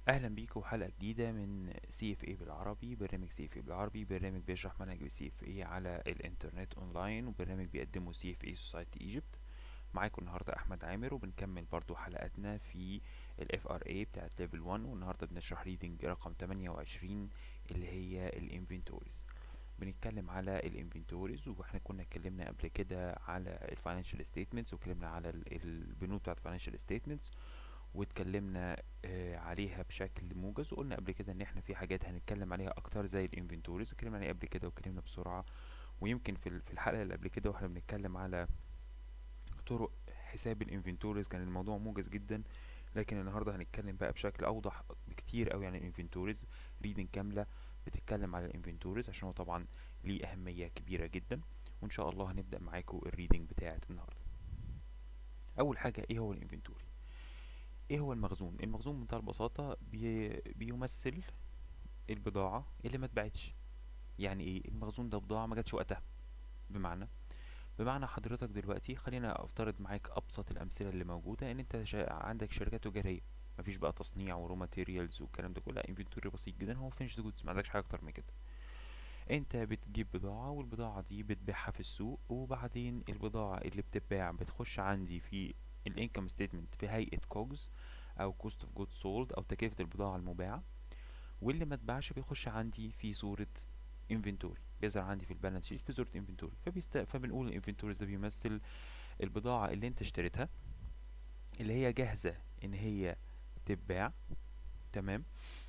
اهلا بيكم حلقه جديده من سي اف اي بالعربي برنامج سي اف اي بالعربي برنامج بيشرح منهج السي اف اي على الانترنت اونلاين وبرنامج بيقدمه سي اف اي سوسايتي ايجيبت معاكم النهارده احمد عامر وبنكمل برضو حلقاتنا في الاف ار اي بتاعت ليفل 1 والنهارده بنشرح ريدنج رقم 28 اللي هي الانفنتوريز بنتكلم على الانفنتوريز واحنا كنا اتكلمنا قبل كده على الفاينانشال ستيتمنتس واتكلمنا على ال- البنود بتاعت الفاينانشال ستيتمنتس واتكلمنا آه، عليها بشكل موجز وقلنا قبل كده ان احنا في حاجات هنتكلم عليها اكتر زي الانفنتوريز اتكلمنا عليها قبل كده واتكلمنا بسرعة ويمكن في ال- في الحلقة اللي قبل كده واحنا بنتكلم على طرق حساب الانفنتوريز كان الموضوع موجز جدا لكن النهارده هنتكلم بقى بشكل اوضح بكتير قوي عن الانفنتوريز ريدنج كاملة بتتكلم على الانفنتوريز عشان هو طبعا ليه اهمية كبيرة جدا وان شاء الله هنبدأ معاكم الريدنج بتاعت النهارده اول حاجة ايه هو الانفنتوري ايه هو المخزون المخزون بمنتهى البساطة بي بيمثل البضاعة اللي ما اتباعتش يعني ايه المخزون ده بضاعة ما جاتش وقتها بمعنى بمعنى حضرتك دلوقتي خلينا افترض معاك ابسط الامثلة اللي موجودة ان انت شا... عندك شركات تجارية مفيش بقى تصنيع ورو ماتيريالز والكلام ده كله انفنتوري بسيط جدا هو فينش جودز ما عندكش حاجة اكتر من كده انت بتجيب بضاعة والبضاعة دي بتبيعها في السوق وبعدين البضاعة اللي بتتباع بتخش عندي في الانكم ستيتمنت في هيئة كوجز او كوست اوف جود سولد او تكلفة البضاعة المباعة واللي ما اتباعش بيخش عندي في صورة انفنتوري بيظهر عندي في البالانس شيت في صورة انفنتوري فبيست... فبنقول الانفنتوريز ده بيمثل البضاعة اللي انت اشتريتها اللي هي جاهزة ان هي تتباع تمام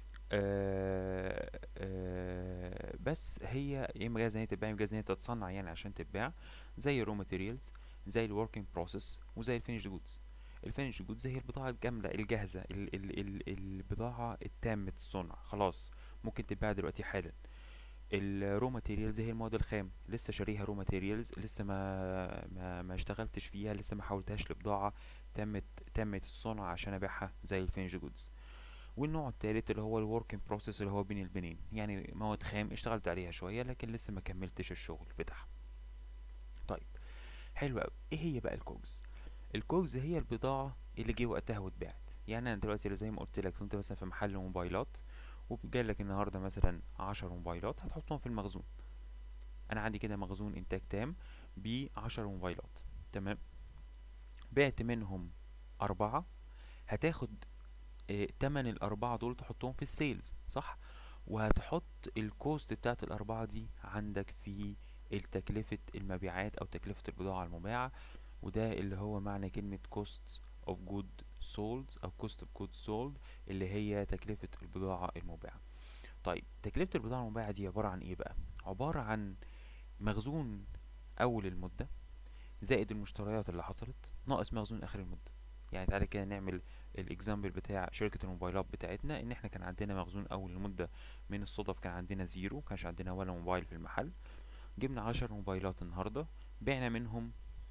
آه آه بس هي يا اما جاهزه ان هي تتباع يا اما جاهزه ان هي تتصنع يعني عشان تتباع زي الرو ماتيريالز زي الوركينج بروسيس وزي الفينيش جودز الفينيش جودز هي البضاعه الكامله الجاهزه ال ال ال البضاعه التامه الصنع خلاص ممكن تتباع دلوقتي حالا الرو ماتيريالز هي المواد الخام لسه شاريها رو ماتيريالز لسه ما ما ما اشتغلتش فيها لسه ما حولتهاش لبضاعه تمت تمت الصنع عشان ابيعها زي الفينيش جودز والنوع التالت اللي هو الوركينج بروسيس اللي هو بين البنين يعني مواد خام اشتغلت عليها شويه لكن لسه ما كملتش الشغل بتاعها طيب حلو قوي ايه هي بقى الكوجز الكوجز هي البضاعه اللي جه وقتها واتباعت يعني انا دلوقتي زي ما قلت لك كنت مثلا في محل موبايلات وجالك النهارده مثلا عشر موبايلات هتحطهم في المخزون انا عندي كده مخزون انتاج تام بعشر موبايلات تمام بعت منهم أربعة هتاخد آه، تمن الأربعة دول تحطهم في السيلز صح وهتحط الكوست بتاعت الأربعة دي عندك في التكلفة المبيعات أو تكلفة البضاعة المباعة وده اللي هو معنى كلمة cost of good sold أو cost of good sold اللي هي تكلفة البضاعة المباعة طيب تكلفة البضاعة المباعة دي عبارة عن ايه بقى عبارة عن مخزون أول المدة زائد المشتريات اللي حصلت ناقص مخزون آخر المدة يعني تعالى كده نعمل الاكزامبل بتاع شركة الموبايلات بتاعتنا ان احنا كان عندنا مخزون اول المدة من الصدف كان عندنا زيرو مكانش عندنا ولا موبايل في المحل جبنا عشر موبايلات النهاردة بعنا منهم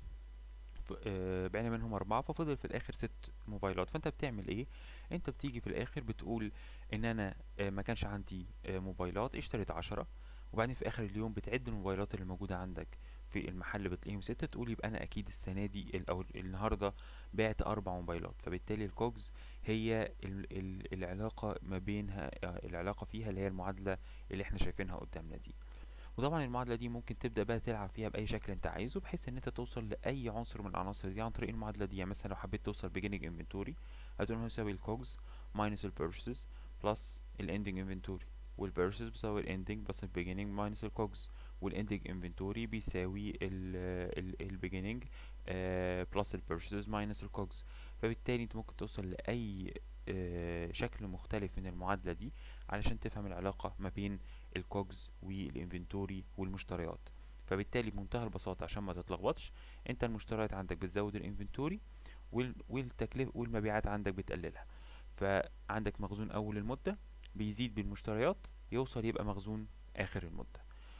ف- آه، بعنا منهم أربعة ففضل في الآخر ست موبايلات فأنت بتعمل إيه؟ أنت بتيجي في الآخر بتقول إن أنا آه، ما كانش عندي آه، موبايلات اشتريت عشرة وبعدين في آخر اليوم بتعد الموبايلات اللي موجودة عندك في المحل بتلاقيهم ستة تقول يبقى أنا أكيد السنة دي ال- أو النهاردة بعت أربع موبايلات فبالتالي الكوجز هي ال ال العلاقة ما بينها آه، العلاقة فيها اللي هي المعادلة اللي احنا شايفينها قدامنا دي وطبعا المعادلة دي ممكن تبدأ بقى تلعب فيها بأي شكل انت عايزه بحيث ان انت توصل لأي عنصر من العناصر دي عن طريق المعادلة دي يعني مثلا لو حبيت توصل beginning inventory هتقول هو يساوي الكوجز minus ال purchases plus ال ending inventory وال purchases بيساوي ال ending بس ال beginning minus ال cogs وال ending inventory بيساوي ال ال ال beginning آه plus ال purchases minus ال cogs فبالتالي انت ممكن توصل لأي آه شكل مختلف من المعادلة دي علشان تفهم العلاقة ما بين الكوجز والانفنتوري والمشتريات فبالتالي بمنتهى البساطة عشان ما تتلخبطش انت المشتريات عندك بتزود الانفنتوري وال- والتكلفة والمبيعات عندك بتقللها فعندك مخزون اول المدة بيزيد بالمشتريات يوصل يبقى مخزون اخر المدة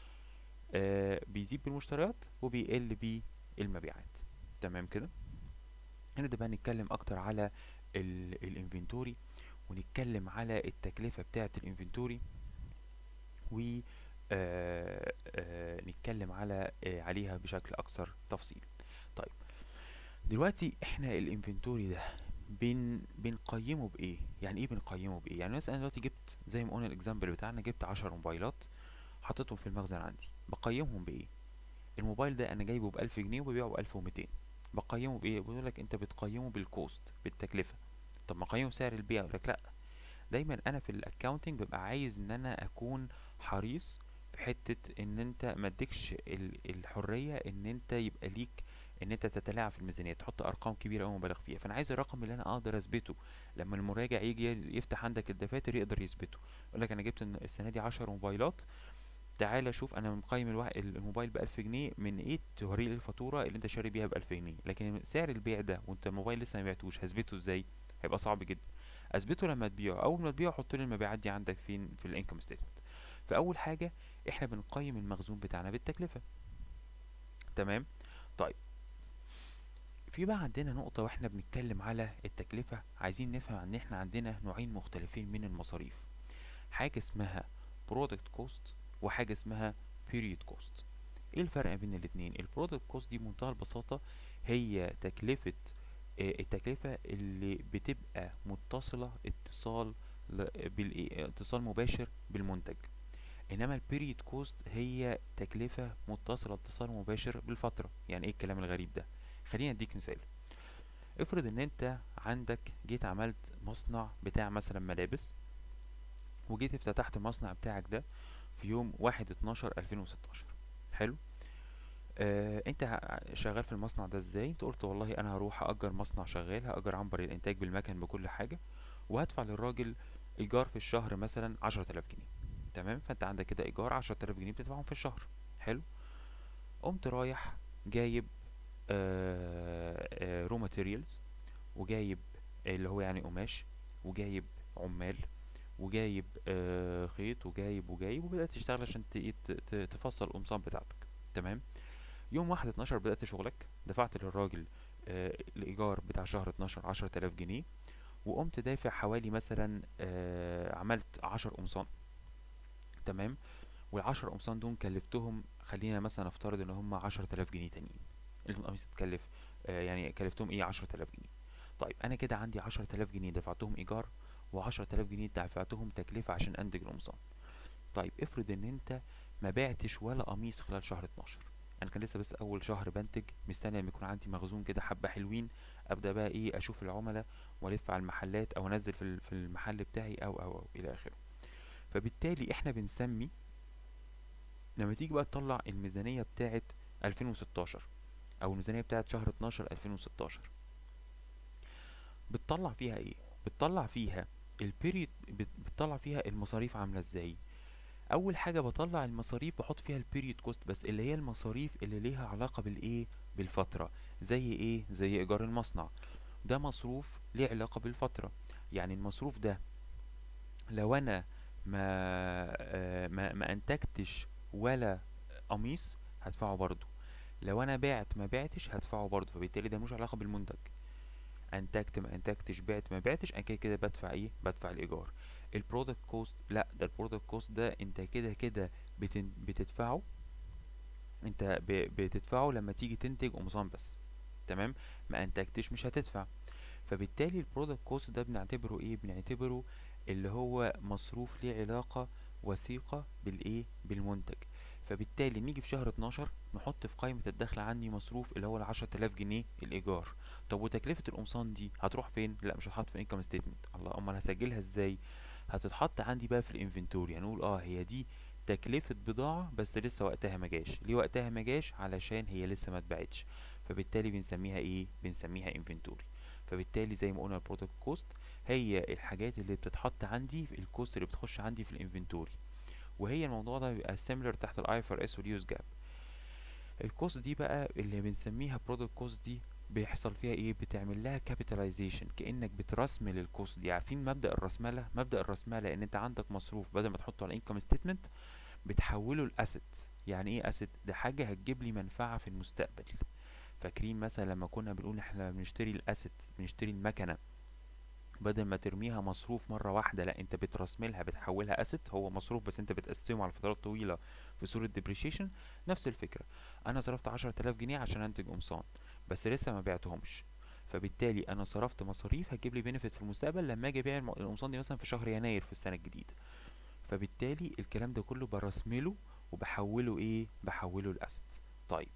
آه بيزيد بالمشتريات وبيقل بالمبيعات تمام كده هنبدأ بقى نتكلم اكتر على الانفنتوري ونتكلم على التكلفة بتاعة الانفنتوري و آه، آه، نتكلم على آه، عليها بشكل اكثر تفصيل طيب دلوقتي احنا الانفنتوري ده بن بنقيمه بايه يعني ايه بنقيمه بايه يعني مثلا انا دلوقتي جبت زي ما قلنا الاكزامبل بتاعنا جبت عشر موبايلات حطيتهم في المخزن عندي بقيمهم بايه الموبايل ده انا جايبه بألف جنيه وببيعه بألف ومتين بقيمه بايه بيقول لك انت بتقيمه بالكوست بالتكلفة طب ما اقيمه بسعر البيع يقول لك لا دايما انا في الاكاونتنج ببقى عايز ان انا اكون حريص في حتة ان انت ما اديكش ال- الحرية ان انت يبقى ليك ان انت تتلاعب في الميزانية تحط ارقام كبيرة اوي مبالغ فيها فانا عايز الرقم اللي انا اقدر اثبته لما المراجع يجي يفتح عندك الدفاتر يقدر يثبته يقول لك انا جبت الن- السنة دي عشر موبايلات تعالى شوف انا مقيم الوا- الموبايل بألف جنيه من ايه توري لي الفاتورة اللي انت شاري بيها بألف جنيه لكن سعر البيع ده وانت الموبايل لسه ما بعتوش هثبته ازاي هيبقى صعب جدا اثبته لما تبيعه اول ما تبيعه حط لي المبيعات دي عندك فين في الانكم ستيتمنت فاول حاجه احنا بنقيم المخزون بتاعنا بالتكلفه تمام طيب في بقى عندنا نقطه واحنا بنتكلم على التكلفه عايزين نفهم ان احنا عندنا نوعين مختلفين من المصاريف حاجه اسمها product cost وحاجه اسمها period cost ايه الفرق بين الاتنين البرودكت كوست دي بمنتهى البساطة هي تكلفة آه، التكلفة اللي بتبقى متصلة اتصال ل- بالإيه؟ اتصال مباشر بالمنتج انما البيريد كوست هي تكلفة متصلة اتصال مباشر بالفترة يعني ايه الكلام الغريب ده خلينا اديك مثال افرض ان انت عندك جيت عملت مصنع بتاع مثلا ملابس وجيت افتتحت المصنع بتاعك ده في يوم واحد اتناشر الفين وستاشر حلو آه، انت ع- شغال في المصنع ده ازاي انت قلت والله انا هروح اجر مصنع شغال هاجر عنبر الانتاج بالمكن بكل حاجه وهدفع للراجل ايجار في الشهر مثلا عشرة آلاف جنيه تمام فانت عندك كده ايجار عشرة آلاف جنيه بتدفعهم في الشهر حلو قمت رايح جايب رو ماتيريالز وجايب اللي هو يعني قماش وجايب عمال وجايب آه، خيط وجايب وجايب وبدأت تشتغل عشان ت- إيه، ت- ت- تفصل القمصان بتاعتك تمام يوم واحد اتناشر بدأت شغلك دفعت للراجل آه، الإيجار بتاع شهر اتناشر عشرة آلاف جنيه وقمت دافع حوالي مثلا آه، عملت عشر قمصان تمام والعشر قمصان دول كلفتهم خلينا مثلا افترض ان هم عشرة آلاف جنيه تانيين القميص اتكلف آه، يعني كلفتهم ايه عشرة آلاف جنيه طيب انا كده عندي عشرة آلاف جنيه دفعتهم ايجار وعشرة آلاف جنيه دفعتهم تكلفة عشان انتج القمصان طيب افرض ان انت ما بعتش ولا قميص خلال شهر 12 انا كان لسه بس اول شهر بنتج مستني لما يكون عندي مخزون كده حبة حلوين ابدا بقى ايه اشوف العملاء والف على المحلات او انزل في ال- في المحل بتاعي او او او الى اخره فبالتالي احنا بنسمي لما تيجي بقى تطلع الميزانية بتاعت 2016 او الميزانية بتاعت شهر 12 2016 بتطلع فيها ايه بتطلع فيها البيريد بتطلع فيها المصاريف عاملة ازاي اول حاجه بطلع المصاريف بحط فيها البيريود كوست بس اللي هي المصاريف اللي ليها علاقه بالايه بالفتره زي ايه زي ايجار المصنع ده مصروف ليه علاقه بالفتره يعني المصروف ده لو انا ما آه، ما ما انتجتش ولا قميص هدفعه برضو لو انا بعت ما بعتش هدفعه برضو فبالتالي ده ملوش علاقه بالمنتج انتجت ما انتجتش بعت ما بعتش انا كده كده بدفع ايه بدفع الايجار البرودكت كوست لا ده البرودكت كوست ده انت كده كده بتن- بتدفعه انت ب- بتدفعه لما تيجي تنتج قمصان بس تمام ما انتجتش مش هتدفع فبالتالي البرودكت كوست ده بنعتبره ايه بنعتبره اللي هو مصروف ليه علاقة وثيقة بالايه بالمنتج فبالتالي نيجي في شهر 12 نحط في قائمة الدخل عندي مصروف اللي هو العشرة آلاف جنيه الإيجار طب وتكلفة القمصان دي هتروح فين؟ لا مش هتحط في انكم ستيتمنت الله امال هسجلها ازاي؟ هتتحط عندي بقى في الانفنتوري يعني نقول اه هي دي تكلفة بضاعة بس لسه وقتها ما جاش ليه وقتها ما جاش علشان هي لسه ما اتباعتش فبالتالي بنسميها ايه بنسميها انفنتوري فبالتالي زي ما قلنا البرودكت كوست هي الحاجات اللي بتتحط عندي في الكوست اللي بتخش عندي في الانفنتوري وهي الموضوع ده بيبقى سيميلر تحت الاي ار اس واليوز جاب الكوست دي بقى اللي بنسميها برودكت كوست دي بيحصل فيها ايه بتعمل لها كابيتاليزيشن كانك بترسمل الكوست دي عارفين مبدأ الرسمله مبدأ الرسمله ان انت عندك مصروف بدل ما تحطه على الانكم ستيتمنت بتحوله لاسيت يعني ايه اسيت ده حاجه هتجيب لي منفعه في المستقبل فاكرين مثلا لما كنا بنقول احنا بنشتري الاسيت بنشتري المكنه بدل ما ترميها مصروف مرة واحدة لا انت بترسملها بتحولها اسيت هو مصروف بس انت بتقسمه على فترات طويلة في صورة depreciation نفس الفكرة انا صرفت عشرة آلاف جنيه عشان انتج قمصان بس لسه ما بعتهمش فبالتالي انا صرفت مصاريف هتجيب لي بينفيت في المستقبل لما اجي ابيع الم- القمصان دي مثلا في شهر يناير في السنه الجديده فبالتالي الكلام ده كله برسمله وبحوله ايه بحوله لاسيت طيب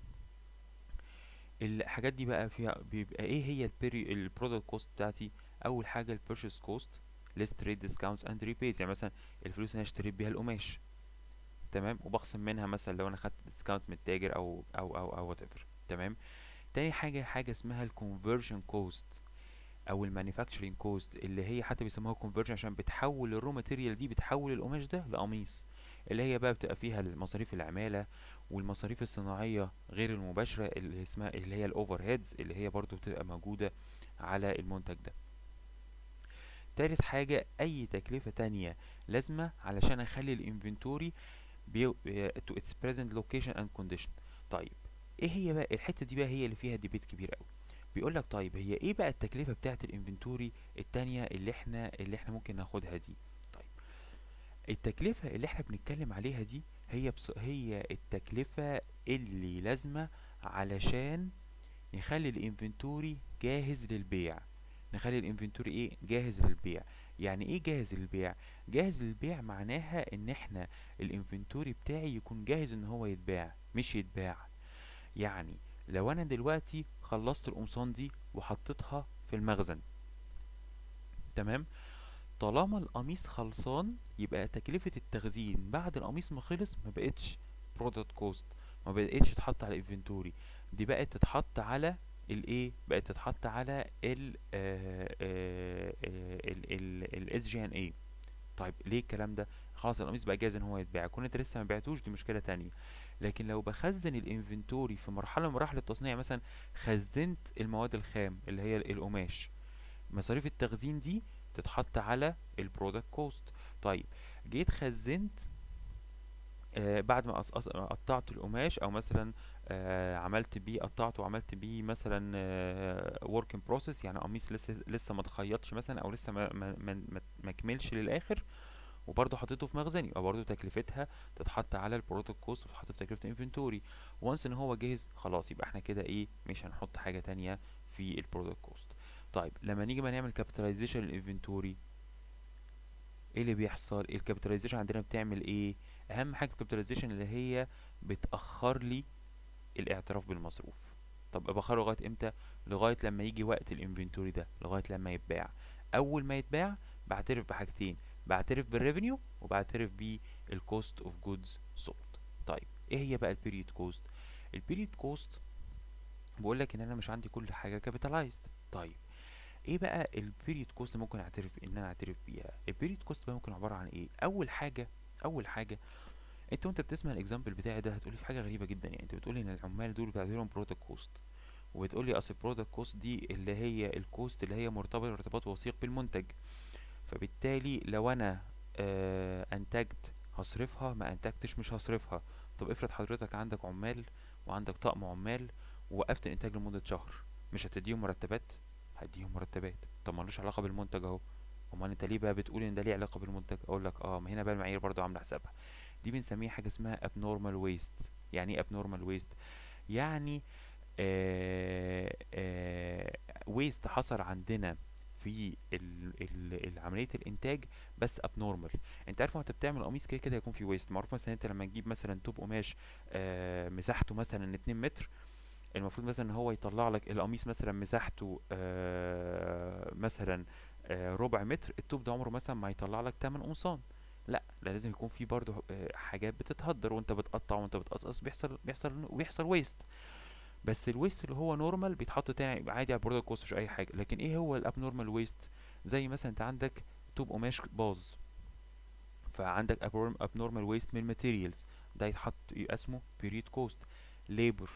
الحاجات دي بقى فيها بيبقى ايه هي البيري البرودكت كوست بتاعتي اول حاجه البيرشيس كوست less trade discounts and rebates يعني مثلا الفلوس اللي انا اشتريت بيها القماش تمام وبخصم منها مثلا لو انا خدت ديسكاونت من التاجر او او او او وات ايفر تمام تاني حاجه حاجه اسمها الكونفرجن كوست او المانيفاكتشرنج كوست اللي هي حتى بيسموها كونفرجن عشان بتحول الرو ماتيريال دي بتحول القماش ده لقميص اللي هي بقى بتبقى فيها مصاريف العماله والمصاريف الصناعيه غير المباشره اللي اسمها اللي هي الاوفر هيدز اللي هي برضو بتبقى موجوده على المنتج ده تالت حاجة أي تكلفة تانية لازمة علشان أخلي الانفنتوري بي... to its present location and condition طيب ايه هي بقى الحتة دي بقى هي اللي فيها ديبيت كبير قوي بيقول لك طيب هي ايه بقى التكلفة بتاعة الانفنتوري التانية اللي احنا اللي احنا ممكن ناخدها دي طيب التكلفة اللي احنا بنتكلم عليها دي هي بص... هي التكلفة اللي لازمة علشان نخلي الانفنتوري جاهز للبيع نخلي الانفنتوري ايه جاهز للبيع يعني ايه جاهز للبيع جاهز للبيع معناها ان احنا الانفنتوري بتاعي يكون جاهز ان هو يتباع مش يتباع يعني لو انا دلوقتي خلصت القمصان دي وحطيتها في المخزن تمام طالما القميص خلصان يبقى تكلفة التخزين بعد القميص ما خلص ما بقتش برودكت كوست ما بقتش تتحط على الانفنتوري دي بقت تتحط على الايه بقت تتحط على ال الاس جي ان اي طيب ليه الكلام ده خلاص القميص بقى جاهز ان هو يتباع كون انت لسه ما بعتوش دي مشكله تانية لكن لو بخزن الانفنتوري في مرحله من مراحل التصنيع مثلا خزنت المواد الخام اللي هي القماش مصاريف التخزين دي تتحط على البرودكت كوست طيب جيت خزنت آه بعد ما أص- أص- قطعت القماش او مثلا آه عملت بيه قطعته وعملت بيه مثلا آه work in process يعني قميص لسه لسه ما اتخيطش مثلا او لسه ما ما ما, ما, ما كملش للاخر وبرضه حطيته في مخزن يبقى برضه تكلفتها تتحط على البرودكت كوست وتتحط في تكلفة الانفنتوري وانس ان هو جاهز خلاص يبقى احنا كده ايه مش هنحط حاجة تانية في البرودكت كوست طيب لما نيجي بقى نعمل كابيتاليزيشن للانفنتوري ايه اللي بيحصل الكابيتاليزيشن عندنا بتعمل ايه اهم حاجه في الكابيتاليزيشن اللي هي بتاخر لي الاعتراف بالمصروف طب باخره لغايه امتى لغايه لما يجي وقت الانفنتوري ده لغايه لما يتباع اول ما يتباع بعترف بحاجتين بعترف بالريفينيو وبعترف بالكوست اوف جودز سولد طيب ايه هي بقى البيريد كوست البيريد كوست بقول لك ان انا مش عندي كل حاجه كابيتالايزد طيب ايه بقى البيريد كوست اللي ممكن اعترف ان انا اعترف بيها البيريد كوست بقى ممكن عباره عن ايه اول حاجه اول حاجه انت وانت بتسمع الاكزامبل بتاعي ده هتقولي في حاجه غريبه جدا يعني انت بتقولي ان العمال دول بعتبرهم برودكت كوست وبتقولي اصل البرودكت كوست دي اللي هي الكوست اللي هي مرتبطه ارتباط وثيق بالمنتج فبالتالي لو انا آه انتجت هصرفها ما انتجتش مش هصرفها طب افرض حضرتك عندك عمال وعندك طقم عمال ووقفت الانتاج لمده شهر مش هتديهم مرتبات هديهم مرتبات طب ملوش علاقه بالمنتج اهو امال انت ليه بقى بتقول ان ده ليه علاقه بالمنتج اقول لك اه ما هنا بقى المعايير برضو عامله حسابها دي بنسميها حاجه اسمها abnormal waste يعني ايه abnormal waste يعني آه آه waste حصل عندنا في ال ال عمليه الانتاج بس abnormal انت عارف وانت بتعمل قميص كده كده هيكون في waste معروف مثلا انت لما تجيب مثلا توب قماش آه مساحته مثلا 2 متر المفروض مثلا ان هو يطلع لك القميص مثلا مساحته آه مثلا آه ربع متر التوب ده عمره مثلا ما يطلع لك 8 قمصان لا ده لازم يكون في برضه آه حاجات بتتهدر وانت بتقطع وانت بتقصقص بيحصل بيحصل ويحصل ويست بس الويست اللي هو نورمال بيتحط تاني عادي على البرودكت كوست مش اي حاجه لكن ايه هو الابنورمال ويست زي مثلا انت عندك توب قماش باظ فعندك abnormal waste من الماتيريالز ده يتحط يبقى اسمه period cost labor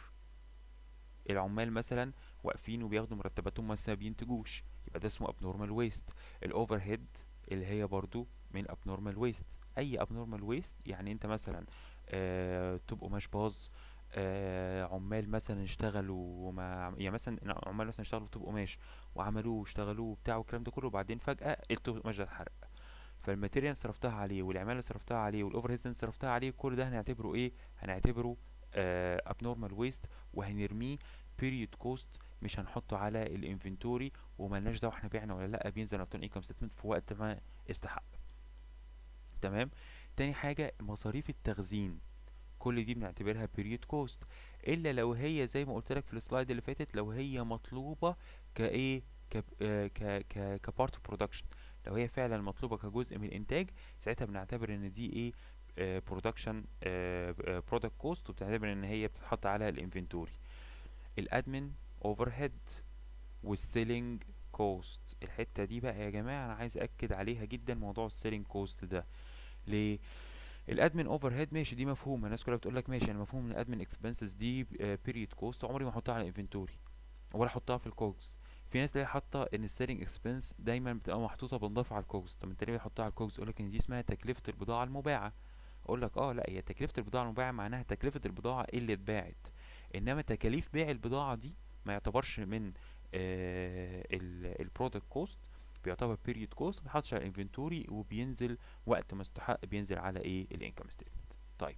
العمال مثلا واقفين وبياخدوا مرتباتهم بس ما بينتجوش يبقى ده اسمه abnormal waste الاوفر هيد اللي هي برضو من abnormal waste اي abnormal waste يعني انت مثلا آه توب قماش باظ آه عمال مثلا اشتغلوا وما يعني مثلا عمال مثلا اشتغلوا في توب قماش وعملوه واشتغلوا وبتاع والكلام ده كله وبعدين فجأة التوب قماش ده اتحرق فالماتيريال صرفتها عليه والعمال اللي صرفتها عليه والاوفر هيدز اللي صرفتها عليه كل ده هنعتبره ايه هنعتبره آه abnormal waste وهنرميه period cost مش هنحطه على الانفنتوري وملناش دعوه احنا بعنا ولا لا بينزل على انكم ستمنت في وقت ما استحق تمام تاني حاجه مصاريف التخزين كل دي بنعتبرها period cost الا لو هي زي ما قلت لك في السلايد اللي فاتت لو هي مطلوبه كايه ك آه، ك ك كبارت برودكشن لو هي فعلا مطلوبه كجزء من الانتاج ساعتها بنعتبر ان دي ايه برودكشن برودكت كوست وبتعتبر ان هي بتتحط على الانفنتوري الادمن اوفر هيد والسيلينج كوست الحته دي بقى يا جماعه انا عايز اكد عليها جدا موضوع السيلينج كوست ده ليه الادمن اوفر هيد ماشي دي مفهومه الناس كلها بتقول لك ماشي انا مفهوم ان الادمن اكسبنسز دي بيريد كوست عمري ما احطها على الانفنتوري ولا احطها في الكوكس في ناس تلاقي حاطه ان السيلينج اكسبنس دايما بتبقى محطوطه بنضافه على الكوكس طب انت ليه بتحطها على الكوكس يقول لك ان دي اسمها تكلفه البضاعه المباعه اقول لك اه لا هي تكلفه البضاعه المباعه معناها تكلفه البضاعه اللي اتباعت انما تكاليف بيع البضاعه دي ما يعتبرش من البرودكت كوست بيعتبر بيريود كوست ما بيتحطش على الانفنتوري وبينزل وقت مستحق بينزل على ايه الانكم ستيتمنت طيب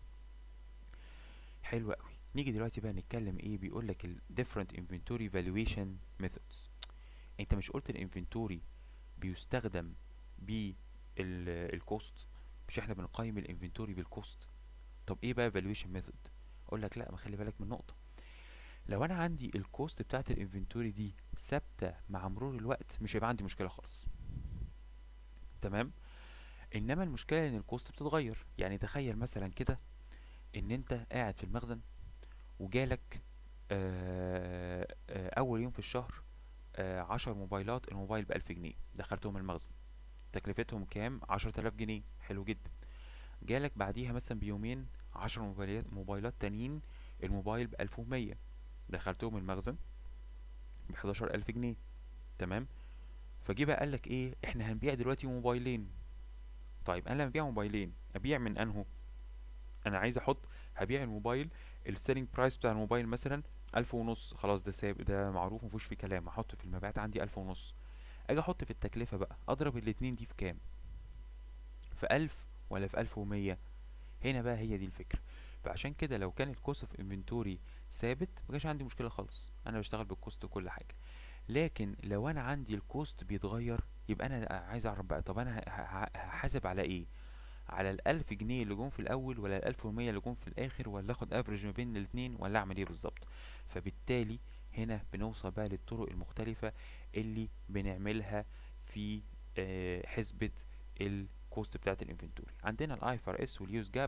حلو قوي نيجي دلوقتي بقى نتكلم ايه بيقول لك ال different inventory valuation methods انت مش قلت الانفنتوري بيستخدم بالكوست مش احنا بنقيم الانفنتوري بالكوست طب ايه بقى valuation method اقول لك لا ما خلي بالك من نقطه لو انا عندي الكوست بتاعت الانفنتوري دي ثابته مع مرور الوقت مش هيبقى عندي مشكله خالص تمام انما المشكله ان الكوست بتتغير يعني تخيل مثلا كده ان انت قاعد في المخزن وجالك آه آه اول يوم في الشهر آه عشر موبايلات الموبايل بألف جنيه دخلتهم المخزن تكلفتهم كام عشرة آلاف جنيه حلو جدا جالك بعديها مثلا بيومين عشر موبايلات موبايلات تانيين الموبايل بألف ومية دخلتهم المخزن بحداشر ألف جنيه تمام فجه بقى قالك ايه احنا هنبيع دلوقتي موبايلين طيب انا لما ابيع موبايلين ابيع من انهو انا عايز احط هبيع الموبايل السيلينج برايس بتاع الموبايل مثلا ألف ونص خلاص ده ساب ده معروف مفيهوش فيه كلام احط في المبيعات عندي ألف ونص اجي احط في التكلفة بقى اضرب الاتنين دي في كام في ألف ولا في ألف ومية هنا بقى هي دي الفكرة فعشان كده لو كان الكوست اوف انفنتوري ثابت مكانش عندي مشكلة خالص انا بشتغل بالكوست وكل حاجة لكن لو انا عندي الكوست بيتغير يبقى انا عايز اعرف بقى طب انا هحاسب على ايه على الألف جنيه اللي جم في الأول ولا الألف ومية اللي جم في الآخر ولا آخد افريج ما بين الاتنين ولا أعمل ايه بالظبط فبالتالي هنا بنوصل بقى للطرق المختلفة اللي بنعملها في آه حسبة الكوست بتاعة الانفنتوري عندنا الاي ار اس واليوز جاب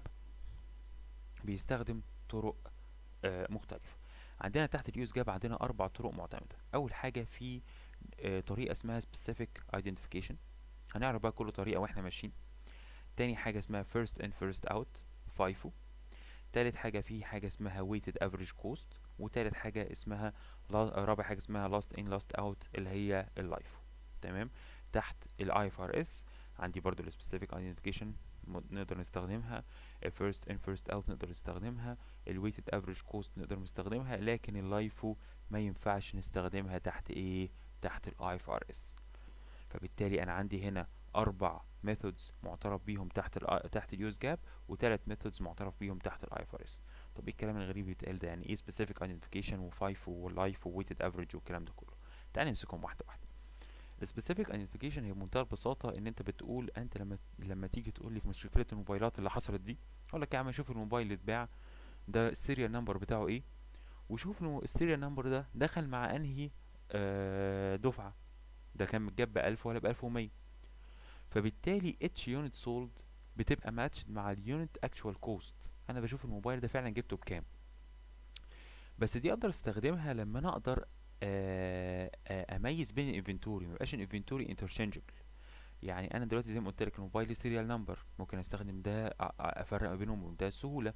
بيستخدم طرق آه مختلفة عندنا تحت اليوز جاب عندنا أربع طرق معتمدة أول حاجة في آه طريقة اسمها specific identification هنعرف بقى كل طريقة واحنا ماشيين تاني حاجة اسمها first in first out FIFO تالت حاجة في حاجة اسمها weighted average cost وتالت حاجة اسمها رابع حاجة اسمها last in last out اللي هي اللايفو تمام تحت ال IFRS عندي برضو ال specific identification نقدر نستخدمها ال first in first out نقدر نستخدمها ال weighted average cost نقدر نستخدمها لكن اللايفو ما ينفعش نستخدمها تحت ايه تحت ال IFRS فبالتالي انا عندي هنا اربع ميثودز معترف بيهم تحت ال تحت اليوز جاب وثلاث ميثودز معترف بيهم تحت الاي اف ار اس طب ايه الكلام الغريب اللي بيتقال ده يعني ايه سبيسيفيك ايدنتيفيكيشن وفايف واللايف وويتد افريج والكلام ده كله تعالى نمسكهم واحده واحده السبيسيفيك ايدنتيفيكيشن هي بمنتهى البساطه ان انت بتقول انت لما لما تيجي تقول لي في مشكله الموبايلات اللي حصلت دي اقول لك يا عم شوف الموبايل اللي اتباع ده السيريال نمبر بتاعه ايه وشوف السيريال نمبر ده دخل مع انهي آه دفعه ده كان متجاب ب 1000 ولا ب 1100 فبالتالي اتش يونت سولد بتبقى ماتشد مع اليونت اكشوال كوست انا بشوف الموبايل ده فعلا جبته بكام بس دي اقدر استخدمها لما انا اقدر اميز بين الانفنتوري ما يبقاش الانفنتوري انترشينجبل يعني انا دلوقتي زي ما قلت لك الموبايل سيريال نمبر ممكن استخدم ده افرق ما بينهم بمنتهى السهوله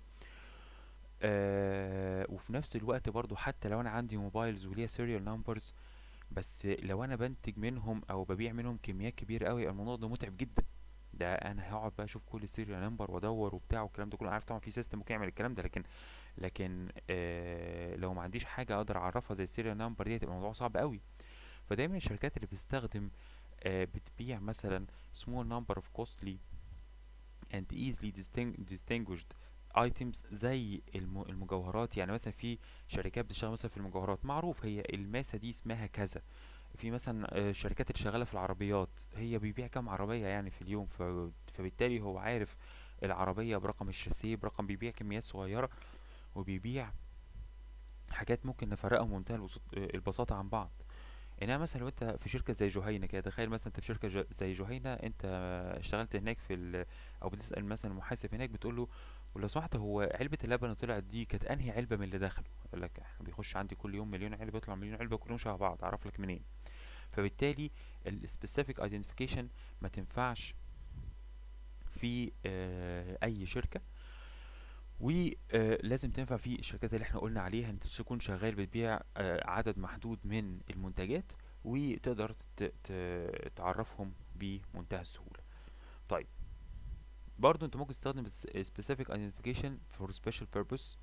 آه وفي نفس الوقت برضو حتى لو انا عندي موبايلز وليها سيريال نمبرز بس لو انا بنتج منهم او ببيع منهم كميات كبيره قوي الموضوع ده متعب جدا ده انا هقعد بقى اشوف كل سيريال نمبر وادور وبتاع والكلام ده كله عارف طبعا في سيستم ممكن يعمل الكلام ده لكن لكن آه لو ما عنديش حاجه اقدر اعرفها زي السيريال نمبر دي هتبقى الموضوع صعب قوي فدايما الشركات اللي بتستخدم آه بتبيع مثلا small number of costly and easily distinguished ايتمز زي الم- المجوهرات يعني مثلا في شركات بتشتغل مثلا في المجوهرات معروف هي الماسة دي اسمها كذا في مثلا آه، الشركات اللي شغالة في العربيات هي بيبيع كام عربية يعني في اليوم ف... فبالتالي هو عارف العربية برقم الشاسيه برقم بيبيع كميات صغيرة وبيبيع حاجات ممكن نفرقها بمنتهى البسط- آه، البساطة عن بعض انما مثلا لو انت في شركه زي جهينه كده تخيل مثلا انت في شركه ج- زي جهينه انت اشتغلت هناك في ال... او بتسال مثلا المحاسب هناك بتقول له ولو سمحت هو علبه اللبن اللي طلعت دي كانت انهي علبه من اللي دخلوا يقول لك احنا بيخش عندي كل يوم مليون علبه يطلع مليون علبه كلهم شبه بعض اعرف لك منين فبالتالي السبيسيفيك ايدنتيفيكيشن ما تنفعش في آه، اي شركه ولازم تنفع في الشركات اللي احنا قلنا عليها انت تكون شغال بتبيع آه، عدد محدود من المنتجات وتقدر ت- ت- تعرفهم بمنتهى السهولة طيب برضو انت ممكن تستخدم س- specific identification for special purpose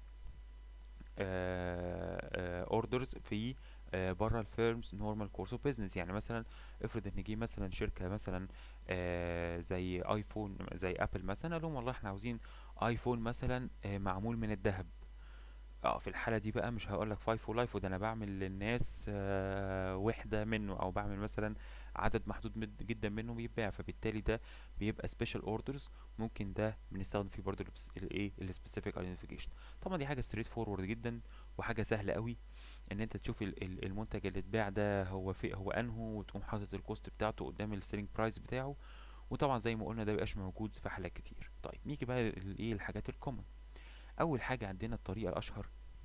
اوردرز في آه، بره الفيرمز نورمال كورس اوف بزنس يعني مثلا افرض ان جه مثلا شركه مثلا آه، زي ايفون زي ابل مثلا قال لهم والله احنا عاوزين ايفون مثلا آه، معمول من الذهب اه في الحالة دي بقى مش هقولك فايف ولايف وده انا بعمل للناس آه، وحدة منه او بعمل مثلا عدد محدود مد- جدا منه بيتباع فبالتالي ده بيبقى سبيشال اوردرز ممكن ده بنستخدم فيه برضو الايه السبيسيفيك ايدنتيفيكيشن طبعا دي حاجة ستريت فورورد جدا وحاجة سهلة قوي ان انت تشوف ال- ال- المنتج اللي اتباع ده هو في هو انهو وتقوم حاطط الكوست بتاعته قدام السيلينج برايس بتاعه وطبعا زي ما قلنا ده مبيبقاش موجود في حالات كتير طيب نيجي بقى الايه الحاجات الكومن اول حاجة عندنا الطريقة الاشهر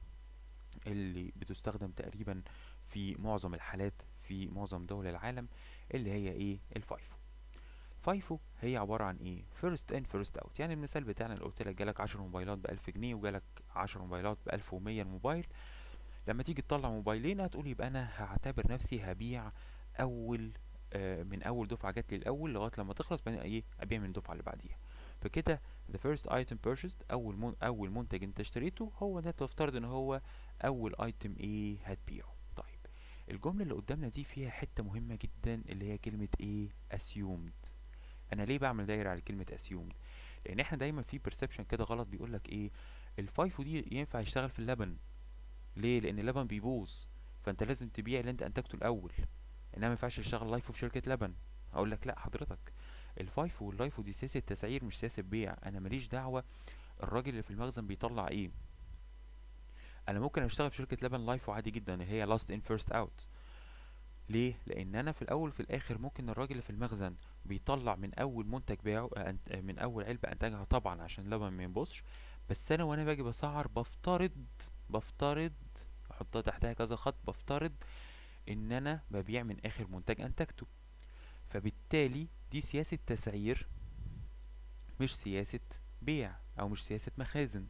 اللي بتستخدم تقريبا في معظم الحالات في معظم دول العالم اللي هي ايه الفايفو فايفو هي عبارة عن ايه فيرست ان فيرست اوت يعني المثال بتاعنا اللي قلت لك جالك 10 موبايلات ب 1000 جنيه وجالك 10 موبايلات ب 1100 الموبايل لما تيجي تطلع موبايلين هتقول يبقى انا هعتبر نفسي هبيع اول آه، من اول دفعة جات لي الاول لغاية لما تخلص بعدين ايه ابيع من الدفعة اللي بعديها فكده the first item purchased اول من اول منتج انت اشتريته هو ده تفترض ان هو اول ايتم ايه هتبيعه طيب الجملة اللي قدامنا دي فيها حتة مهمة جدا اللي هي كلمة ايه assumed انا ليه بعمل دايرة على كلمة assumed لان احنا دايما في perception كده غلط بيقولك ايه الفايفو دي ينفع يشتغل في اللبن ليه لان اللبن بيبوظ فانت لازم تبيع اللي انت انتجته الاول انما ما ينفعش تشتغل لايفو في شركة لبن هقول لك لا حضرتك الفايفو واللايفو دي سياسة تسعير مش سياسة بيع انا ماليش دعوة الراجل اللي في المخزن بيطلع ايه انا ممكن اشتغل في شركة لبن لايفو عادي جدا اللي هي لاست ان فيرست اوت ليه لان انا في الاول وفي الاخر ممكن الراجل اللي في المخزن بيطلع من اول منتج بيعه آه، أنت- آه، من اول علبة انتجها طبعا عشان اللبن ما ينبصش بس انا وانا باجي بسعر بفترض بفترض احطها تحتها كذا خط بفترض ان انا ببيع من اخر منتج انتجته فبالتالي دي سياسة تسعير مش سياسة بيع او مش سياسة مخازن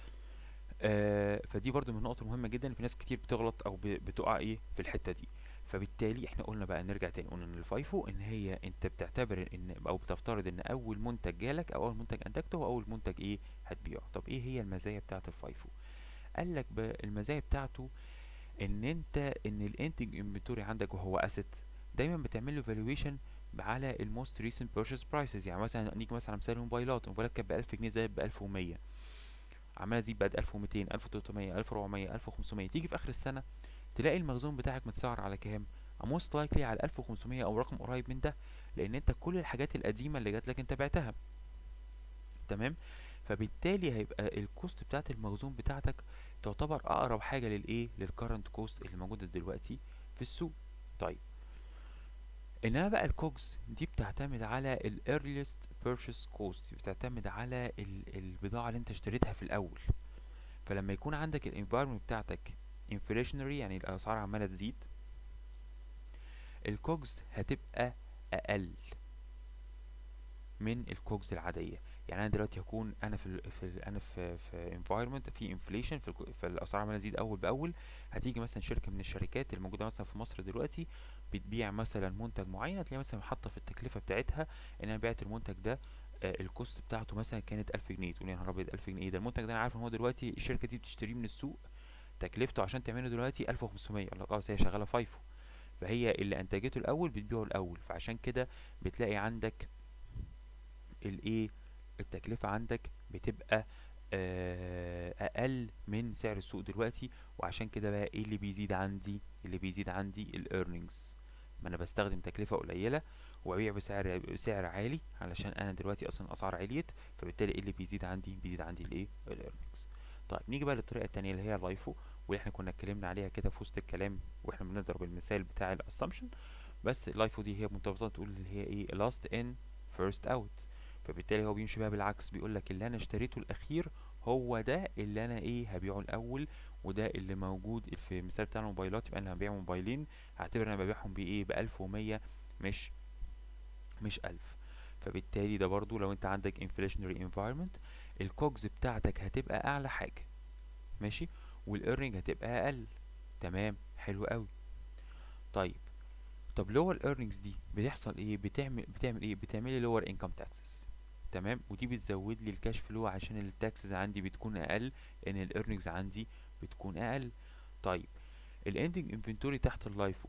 آه فدي برضو من النقط المهمة جدا إن في ناس كتير بتغلط او ب- بتقع ايه في الحتة دي فبالتالي احنا قلنا بقى نرجع تاني قلنا ان الفايفو ان هي انت بتعتبر ان او بتفترض ان اول منتج جالك او اول منتج انتجته هو اول منتج ايه هتبيعه طب ايه هي المزايا بتاعة الفايفو قال لك بقى المزايا بتاعته ان انت ان الانتج انفنتوري عندك وهو اسيت دايما بتعمل له فالويشن على الموست ريسنت بيرشيز برايسز يعني مثلا نيجي مثلا على مثال الموبايلات الموبايلات كانت ب 1000 جنيه زادت ب 1100 عماله تزيد بقت 1200 1300 1400 1500 تيجي في اخر السنه تلاقي المخزون بتاعك متسعر على كام موست لايكلي على 1500 او رقم قريب من ده لان انت كل الحاجات القديمه اللي جات لك انت بعتها تمام فبالتالي هيبقى الكوست بتاعت المخزون بتاعتك تعتبر اقرب حاجه للايه للكرنت كوست اللي موجوده دلوقتي في السوق طيب انما بقى الكوكس دي بتعتمد على ال earliest purchase cost بتعتمد على ال- البضاعة اللي انت اشتريتها في الاول فلما يكون عندك ال environment بتاعتك inflationary يعني الاسعار عمالة تزيد الكوكس هتبقى اقل من الكوكس العادية يعني انا دلوقتي هكون انا في ال في ال انا في في environment في inflation في, الكو- في الاسعار عمالة تزيد اول باول هتيجي مثلا شركة من الشركات الموجودة مثلا في مصر دلوقتي بتبيع مثلا منتج معين هتلاقي مثلا حاطه في التكلفه بتاعتها ان انا بعت المنتج ده آه، الكوست بتاعته مثلا كانت 1000 جنيه تقول يا نهار ابيض 1000 جنيه ده المنتج ده انا عارف ان هو دلوقتي الشركه دي بتشتريه من السوق تكلفته عشان تعمله دلوقتي 1500 الله خلاص هي شغاله فايفو فهي اللي انتجته الاول بتبيعه الاول فعشان كده بتلاقي عندك الايه التكلفه عندك بتبقى آه، اقل من سعر السوق دلوقتي وعشان كده بقى ايه اللي بيزيد عندي اللي بيزيد عندي الايرنينجز ما انا بستخدم تكلفة قليلة وابيع بسعر بسعر عالي علشان انا دلوقتي اصلا الاسعار عليت فبالتالي ايه اللي بيزيد عندي بيزيد عندي الايه الايرنينجز طيب نيجي بقى للطريقة التانية اللي هي اللايفو واللي احنا كنا اتكلمنا عليها كده في وسط الكلام واحنا بنضرب المثال بتاع الاسامبشن بس اللايفو دي هي بمنتهى تقول اللي هي ايه last in first out فبالتالي هو بيمشي بقى بالعكس بيقول لك اللي انا اشتريته الاخير هو ده اللي انا ايه هبيعه الاول وده اللي موجود في المثال بتاع الموبايلات يبقى انا هبيع موبايلين هعتبر انا ببيعهم بايه بألف ومية مش مش ألف فبالتالي ده برضو لو انت عندك inflationary environment الكوجز بتاعتك هتبقى اعلى حاجة ماشي والايرنينج هتبقى اقل تمام حلو قوي طيب طب لور earnings دي بيحصل ايه بتعمل بتعمل ايه بتعملي لور income taxes تمام ودي بتزود لي الكاش فلو عشان التاكسز عندي بتكون اقل لان الايرنينجز عندي بتكون اقل طيب الاندنج انفنتوري تحت اللايفو